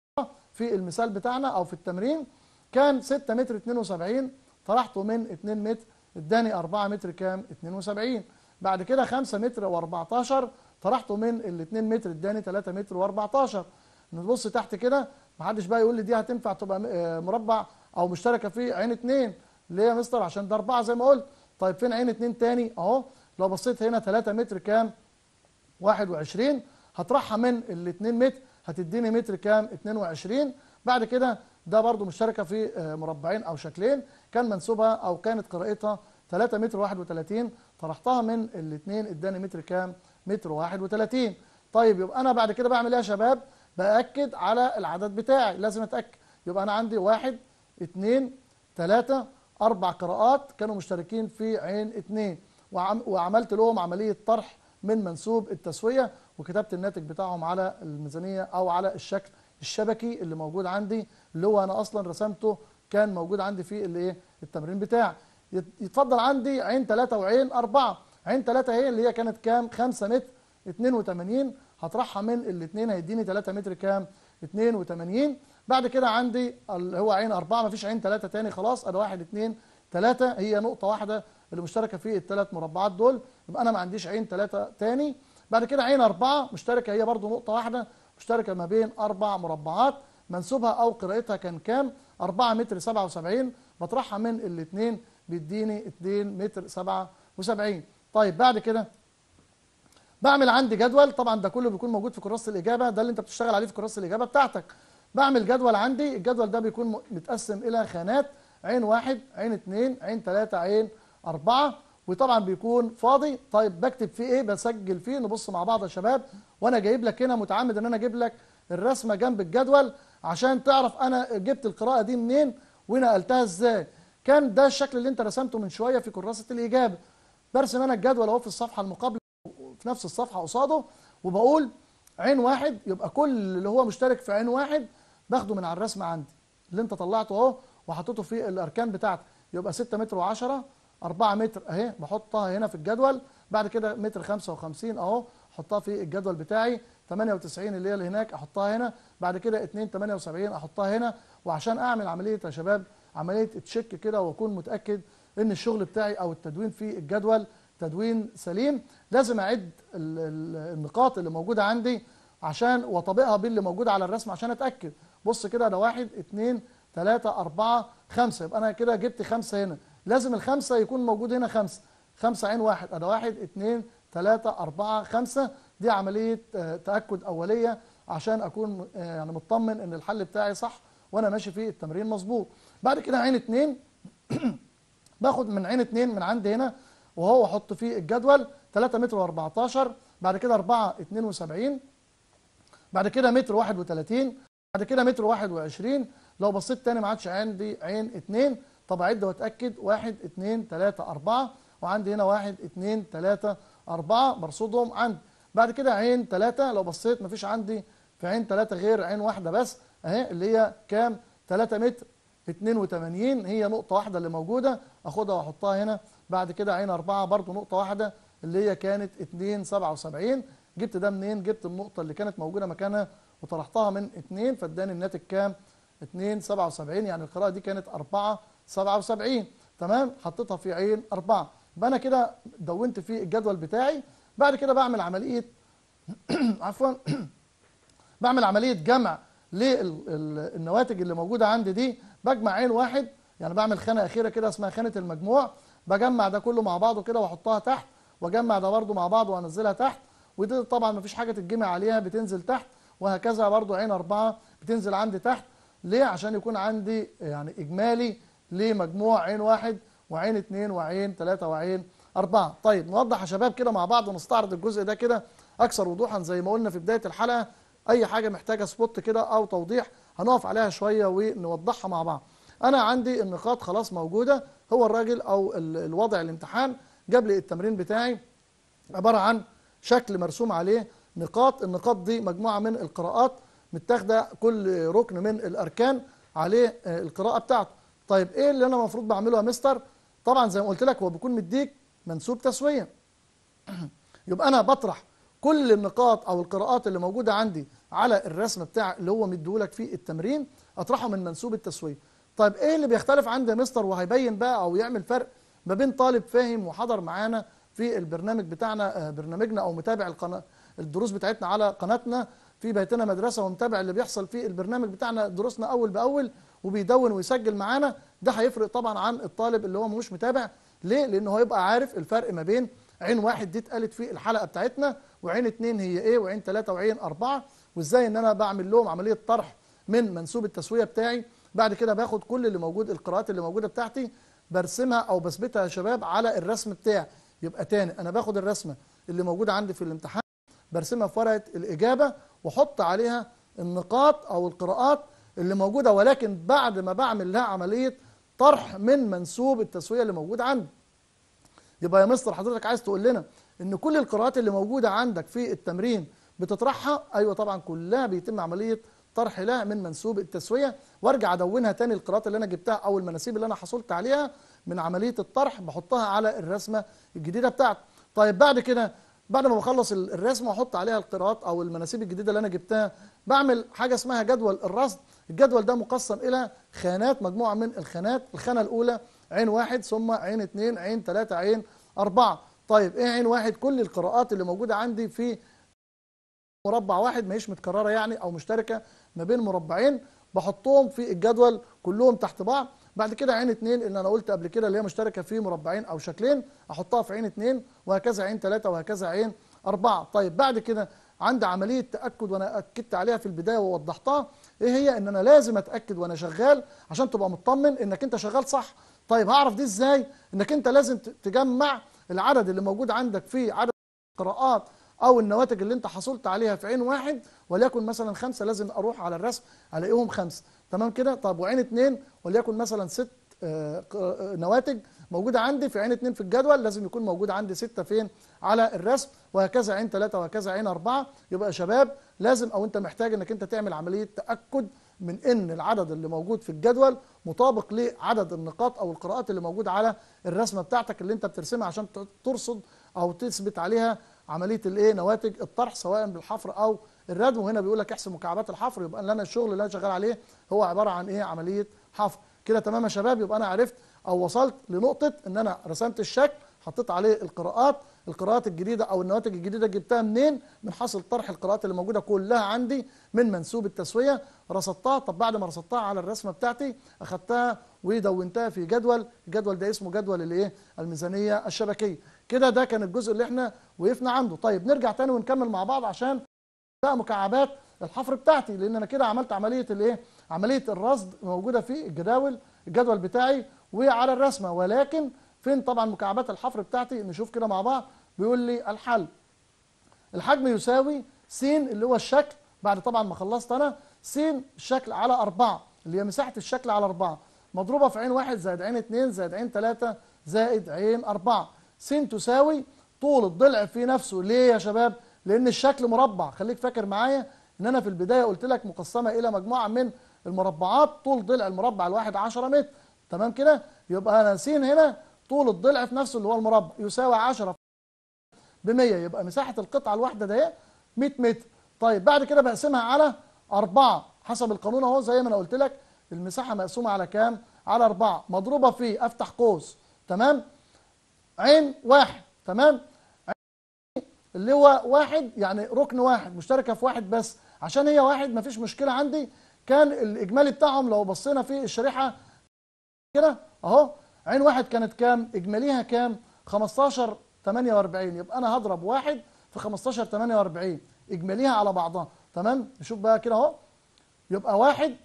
في المثال بتاعنا او في التمرين كان 6 متر 72 طرحته من 2 متر اداني 4 متر كام 72 بعد كده 5 متر و14 طرحته من ال 2 متر اداني 3 متر و14 نبص تحت كده محدش بقى يقول لي دي هتنفع تبقى مربع او مشتركه في عين 2 ليه يا مستر عشان ده 4 زي ما قلت طيب فين عين 2 تاني اهو لو بصيت هنا 3 متر كام 21 هطرحها من ال 2 متر هتديني متر كام 22 بعد كده ده برضو مشتركه في مربعين او شكلين كان منسوبها او كانت قراءتها 3 متر 31 طرحتها من الاثنين اداني متر كام متر 31 طيب يبقى انا بعد كده بعمل ايه يا شباب باكد على العدد بتاعي لازم اتاكد يبقى انا عندي واحد اثنين ثلاثة أربع قراءات كانوا مشتركين في عين اثنين وعملت لهم عملية طرح من منسوب التسوية وكتبت الناتج بتاعهم على الميزانية أو على الشكل الشبكي اللي موجود عندي اللي هو أنا أصلا رسمته كان موجود عندي في الايه التمرين بتاعي يتفضل عندي عين ثلاثة وعين أربعة عين ثلاثة هي اللي هي كانت كام 5 متر 82 هطرحها من الاثنين هيديني 3 متر كام 82 بعد كده عندي اللي هو عين أربعة مفيش عين ثلاثة تاني خلاص أنا واحد اثنين ثلاثة هي نقطة واحدة اللي مشتركة في الثلاث مربعات دول يبقى أنا ما عنديش عين ثلاثة تاني بعد كده عين أربعة مشتركة هي برضو نقطة واحدة مشتركة ما بين أربع مربعات منسوبها او قراءتها كان كام 4 متر 77 بطرحها من الاثنين بيديني 2 متر 77 طيب بعد كده بعمل عندي جدول طبعا ده كله بيكون موجود في كراسه الاجابه ده اللي انت بتشتغل عليه في كراسه الاجابه بتاعتك بعمل جدول عندي الجدول ده بيكون م- متقسم الى خانات عين واحد عين اتنين عين تلاته عين اربعه وطبعا بيكون فاضي طيب بكتب فيه ايه بسجل فيه نبص مع بعض يا شباب وانا جايب لك هنا متعمد ان انا اجيب لك الرسمه جنب الجدول عشان تعرف انا جبت القراءه دي منين ونقلتها ازاي كان ده الشكل اللي انت رسمته من شويه في كراسه الاجابه برسم انا الجدول اهو في الصفحه المقابله في نفس الصفحه قصاده وبقول عين واحد يبقى كل اللي هو مشترك في عين واحد باخده من على الرسم عندي اللي انت طلعته اهو وحطيته في الاركان بتاعتك يبقى 6 متر و10 4 متر اهي بحطها هنا في الجدول بعد كده متر 55 اهو احطها في الجدول بتاعي 98 اللي هي اللي هناك احطها هنا بعد كده 2 78 احطها هنا وعشان اعمل عمليه يا شباب عمليه تشيك كده واكون متاكد ان الشغل بتاعي او التدوين في الجدول تدوين سليم لازم اعد ال- ال- النقاط اللي موجوده عندي عشان واطبقها باللي موجود على الرسم عشان اتاكد بص كده ده واحد اتنين تلاته اربعه خمسه يبقى انا كده جبت خمسه هنا لازم الخمسه يكون موجود هنا خمسه خمسه عين واحد ادي واحد اتنين تلاته اربعه خمسه دي عمليه آه، تاكد اوليه عشان اكون آه، يعني مطمن ان الحل بتاعي صح وانا ماشي في التمرين مظبوط بعد كده عين اتنين باخد من عين اتنين من عندي هنا وهو احط فيه الجدول 3 متر و14 بعد كده 4 72 بعد كده متر 31 بعد كده متر 21 لو بصيت تاني ما عادش عندي عين اتنين طب اعد واتاكد 1 2 3 4 وعندي هنا 1 2 3 4 برصدهم عندي بعد كده عين 3 لو بصيت مفيش عندي في عين 3 غير عين واحده بس اهي اللي هي كام 3 متر 82 هي نقطة واحدة اللي موجودة اخدها واحطها هنا بعد كده عين أربعة برضو نقطة واحدة اللي هي كانت 2 77 جبت ده منين جبت النقطة اللي كانت موجودة مكانها وطرحتها من 2 فاداني الناتج كام 2 77 يعني القراءة دي كانت 4 77 تمام حطيتها في عين 4 يبقى انا كده دونت في الجدول بتاعي بعد كده بعمل عملية عفوا بعمل عملية جمع للنواتج اللي موجودة عندي دي بجمع عين واحد يعني بعمل خانة أخيرة كده اسمها خانة المجموع بجمع ده كله مع بعضه كده واحطها تحت واجمع ده برضه مع بعضه وانزلها تحت ودي طبعا مفيش حاجة تتجمع عليها بتنزل تحت وهكذا برضه عين أربعة بتنزل عندي تحت ليه عشان يكون عندي يعني إجمالي لمجموع عين واحد وعين اتنين وعين تلاتة وعين أربعة طيب نوضح يا شباب كده مع بعض ونستعرض الجزء ده كده أكثر وضوحا زي ما قلنا في بداية الحلقة أي حاجة محتاجة سبوت كده أو توضيح هنقف عليها شوية ونوضحها مع بعض أنا عندي النقاط خلاص موجودة هو الراجل أو ال- الوضع الامتحان جاب لي التمرين بتاعي عبارة عن شكل مرسوم عليه نقاط النقاط دي مجموعة من القراءات متاخدة كل ركن من الأركان عليه آه، القراءة بتاعته طيب إيه اللي أنا المفروض بعمله يا مستر طبعا زي ما قلت لك هو بيكون مديك منسوب تسوية يبقى أنا بطرح كل النقاط أو القراءات اللي موجودة عندي على الرسم بتاع اللي هو مديهولك في التمرين أطرحه من منسوب التسوية طيب إيه اللي بيختلف عندي يا مستر وهيبين بقى أو يعمل فرق ما بين طالب فاهم وحضر معانا في البرنامج بتاعنا آه، برنامجنا أو متابع القناة الدروس بتاعتنا على قناتنا في بيتنا مدرسة ومتابع اللي بيحصل في البرنامج بتاعنا دروسنا أول بأول وبيدون ويسجل معانا ده هيفرق طبعا عن الطالب اللي هو مش متابع ليه؟ لأنه هو يبقى عارف الفرق ما بين عين واحد دي اتقالت في الحلقة بتاعتنا وعين اتنين هي ايه وعين تلاتة وعين أربعة وازاي ان انا بعمل لهم عملية طرح من منسوب التسوية بتاعي بعد كده باخد كل اللي موجود القراءات اللي موجودة بتاعتي برسمها او بثبتها يا شباب على الرسم بتاعي يبقى تاني انا باخد الرسمة اللي موجودة عندي في الامتحان برسمها في ورقة الإجابة واحط عليها النقاط او القراءات اللي موجودة ولكن بعد ما بعمل لها عملية طرح من منسوب التسوية اللي موجود عندي يبقى يا مستر حضرتك عايز تقول لنا ان كل القراءات اللي موجوده عندك في التمرين بتطرحها ايوه طبعا كلها بيتم عمليه طرح لها من منسوب التسويه وارجع ادونها تاني القراءات اللي انا جبتها او المناسيب اللي انا حصلت عليها من عمليه الطرح بحطها على الرسمه الجديده بتاعتي طيب بعد كده بعد ما بخلص ال- الرسمه واحط عليها القراءات او المناسيب الجديده اللي انا جبتها بعمل حاجه اسمها جدول الرصد الجدول ده مقسم الى خانات مجموعه من الخانات الخانه الاولى عين واحد ثم عين اثنين عين ثلاثة عين أربعة طيب ايه عين واحد كل القراءات اللي موجودة عندي في مربع واحد ما هيش متكررة يعني أو مشتركة ما بين مربعين بحطهم في الجدول كلهم تحت بعض بعد كده عين اتنين اللي انا قلت قبل كده اللي هي مشتركه في مربعين او شكلين احطها في عين اتنين وهكذا عين ثلاثه وهكذا عين اربعه طيب بعد كده عندي عمليه تاكد وانا اكدت عليها في البدايه ووضحتها ايه هي ان انا لازم اتاكد وانا شغال عشان تبقى مطمن انك انت شغال صح طيب هعرف دي ازاي انك انت لازم ت- تجمع العدد اللي موجود عندك في عدد القراءات او النواتج اللي انت حصلت عليها في عين واحد وليكن مثلا خمسه لازم اروح على الرسم الاقيهم خمسه تمام كده طب وعين اتنين وليكن مثلا ست آه، ق- آه، نواتج موجوده عندي في عين اتنين في الجدول لازم يكون موجود عندي سته فين على الرسم وهكذا عين ثلاثه وهكذا عين اربعه يبقى يا شباب لازم او انت محتاج انك انت تعمل عمليه تاكد من ان العدد اللي موجود في الجدول مطابق لعدد النقاط او القراءات اللي موجوده على الرسمه بتاعتك اللي انت بترسمها عشان ت- ترصد او تثبت عليها عمليه الايه نواتج الطرح سواء بالحفر او الردم وهنا بيقول لك احسب مكعبات الحفر يبقى اللي انا الشغل اللي انا شغال عليه هو عباره عن ايه عمليه حفر كده تمام يا شباب يبقى انا عرفت او وصلت لنقطه ان انا رسمت الشكل حطيت عليه القراءات القراءات الجديده او النواتج الجديده جبتها منين من حاصل طرح القراءات اللي موجوده كلها عندي من منسوب التسويه رصدتها طب بعد ما رصدتها على الرسمه بتاعتي اخدتها ودونتها في جدول الجدول ده اسمه جدول الايه الميزانيه الشبكيه كده ده كان الجزء اللي احنا وقفنا عنده طيب نرجع تاني ونكمل مع بعض عشان بقى مكعبات الحفر بتاعتي لان انا كده عملت عمليه الايه عمليه الرصد موجوده في الجداول الجدول بتاعي وعلى الرسمه ولكن فين طبعا مكعبات الحفر بتاعتي نشوف كده مع بعض بيقول لي الحل الحجم يساوي س اللي هو الشكل بعد طبعا ما خلصت انا س الشكل على أربعة اللي هي مساحة الشكل على أربعة مضروبة في عين واحد زائد عين اتنين زائد عين تلاتة زائد عين أربعة س تساوي طول الضلع في نفسه ليه يا شباب؟ لأن الشكل مربع خليك فاكر معايا إن أنا في البداية قلت لك مقسمة إلى مجموعة من المربعات طول ضلع المربع الواحد 10 متر تمام كده؟ يبقى أنا س هنا طول الضلع في نفسه اللي هو المربع يساوي 10 ب 100 يبقى مساحة القطعة الواحدة ده 100 متر طيب بعد كده بقسمها على أربعة حسب القانون أهو زي ما أنا قلت لك المساحة مقسومة على كام؟ على أربعة مضروبة في أفتح قوس تمام؟ عين واحد تمام؟ عين اللي هو واحد يعني ركن واحد مشتركة في واحد بس عشان هي واحد مفيش مشكلة عندي كان الإجمالي بتاعهم لو بصينا في الشريحة كده أهو عين واحد كانت كام؟ إجماليها كام؟ 15 48 يبقى انا هضرب واحد في 15 48 اجماليها على بعضها تمام نشوف بقى كده اهو يبقى واحد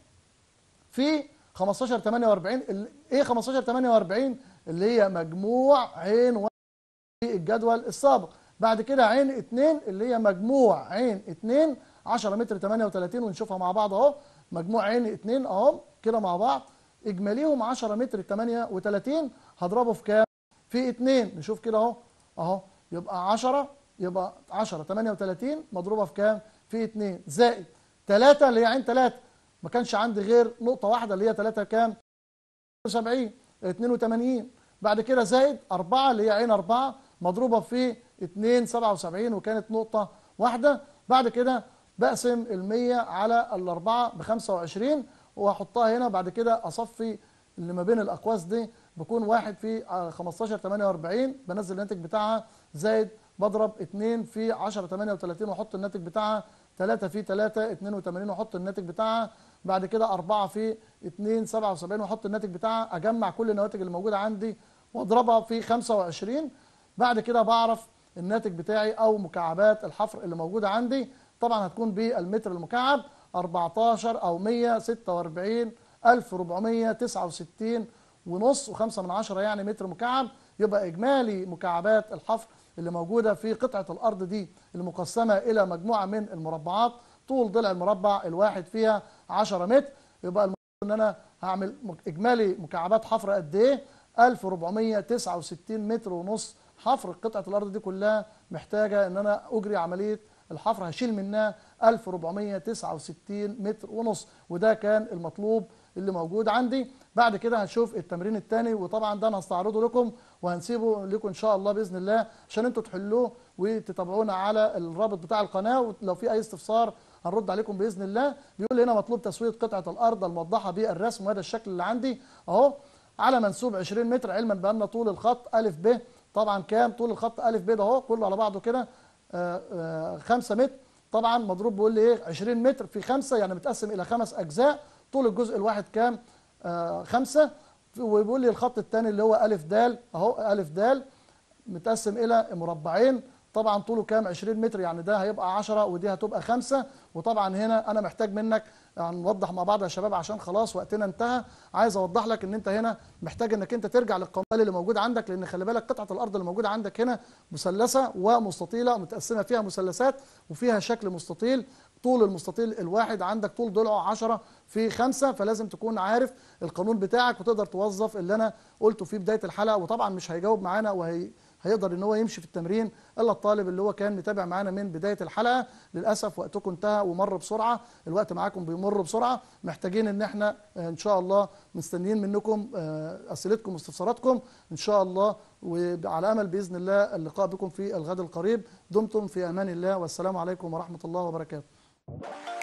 في 15 48 ال- ايه 15 48 اللي هي مجموع عين واحد في الجدول السابق بعد كده عين اتنين اللي هي مجموع عين اتنين 10 متر 38 ونشوفها مع بعض اهو مجموع عين اتنين اهو كده مع بعض اجماليهم 10 متر 38 هضربه في كام في اتنين نشوف كده اهو اهو يبقى 10 يبقى 10 38 مضروبه في كام في 2 زائد 3 اللي هي عين 3 ما كانش عندي غير نقطه واحده اللي هي 3 كام 70 82 بعد كده زائد 4 اللي هي عين 4 مضروبه في 2 77 وكانت نقطه واحده بعد كده بقسم ال 100 على الأربعة ب 25 وأحطها هنا بعد كده أصفي اللي ما بين الأقواس دي بكون واحد في آه، 15 48 بنزل الناتج بتاعها زائد بضرب 2 في 10 38 واحط الناتج بتاعها 3 في 3 82 واحط الناتج بتاعها بعد كده 4 في 2 77 واحط الناتج بتاعها اجمع كل النواتج اللي موجوده عندي واضربها في 25 بعد كده بعرف الناتج بتاعي او مكعبات الحفر اللي موجوده عندي طبعا هتكون بالمتر المكعب 14 او 146 1469 ونص وخمسة من عشرة يعني متر مكعب يبقى إجمالي مكعبات الحفر اللي موجودة في قطعة الأرض دي المقسمة إلى مجموعة من المربعات طول ضلع المربع الواحد فيها 10 متر يبقى المفروض إن أنا هعمل مك- إجمالي مكعبات حفر قد إيه 1469 متر ونص حفر قطعة الأرض دي كلها محتاجة إن أنا أجري عملية الحفر هشيل منها 1469 متر ونص وده كان المطلوب اللي موجود عندي بعد كده هنشوف التمرين الثاني وطبعا ده انا هستعرضه لكم وهنسيبه لكم ان شاء الله باذن الله عشان انتوا تحلوه وتتابعونا على الرابط بتاع القناه ولو في اي استفسار هنرد عليكم باذن الله بيقول هنا مطلوب تسويه قطعه الارض الموضحه بالرسم وهذا الشكل اللي عندي اهو على منسوب 20 متر علما بان طول الخط الف ب طبعا كام طول الخط الف ب ده اهو كله على بعضه كده 5 متر طبعا مضروب بيقول لي ايه 20 متر في 5 يعني متقسم الى خمس اجزاء طول الجزء الواحد كام آه خمسة وبيقول لي الخط الثاني اللي هو ألف دال أهو ألف دال متقسم إلى مربعين طبعا طوله كام 20 متر يعني ده هيبقى 10 ودي هتبقى 5 وطبعا هنا انا محتاج منك يعني نوضح مع بعض يا شباب عشان خلاص وقتنا انتهى عايز اوضح لك ان انت هنا محتاج انك انت ترجع للقوال اللي موجود عندك لان خلي بالك قطعه الارض اللي موجوده عندك هنا مثلثه ومستطيله متقسمه فيها مثلثات وفيها شكل مستطيل طول المستطيل الواحد عندك طول ضلعه 10 في 5 فلازم تكون عارف القانون بتاعك وتقدر توظف اللي انا قلته في بدايه الحلقه وطبعا مش هيجاوب معانا وهي هيقدر ان هو يمشي في التمرين الا الطالب اللي هو كان متابع معانا من بدايه الحلقه للاسف وقتكم انتهى ومر بسرعه الوقت معاكم بيمر بسرعه محتاجين ان احنا ان شاء الله مستنيين منكم اسئلتكم واستفساراتكم ان شاء الله وعلى امل باذن الله اللقاء بكم في الغد القريب دمتم في امان الله والسلام عليكم ورحمه الله وبركاته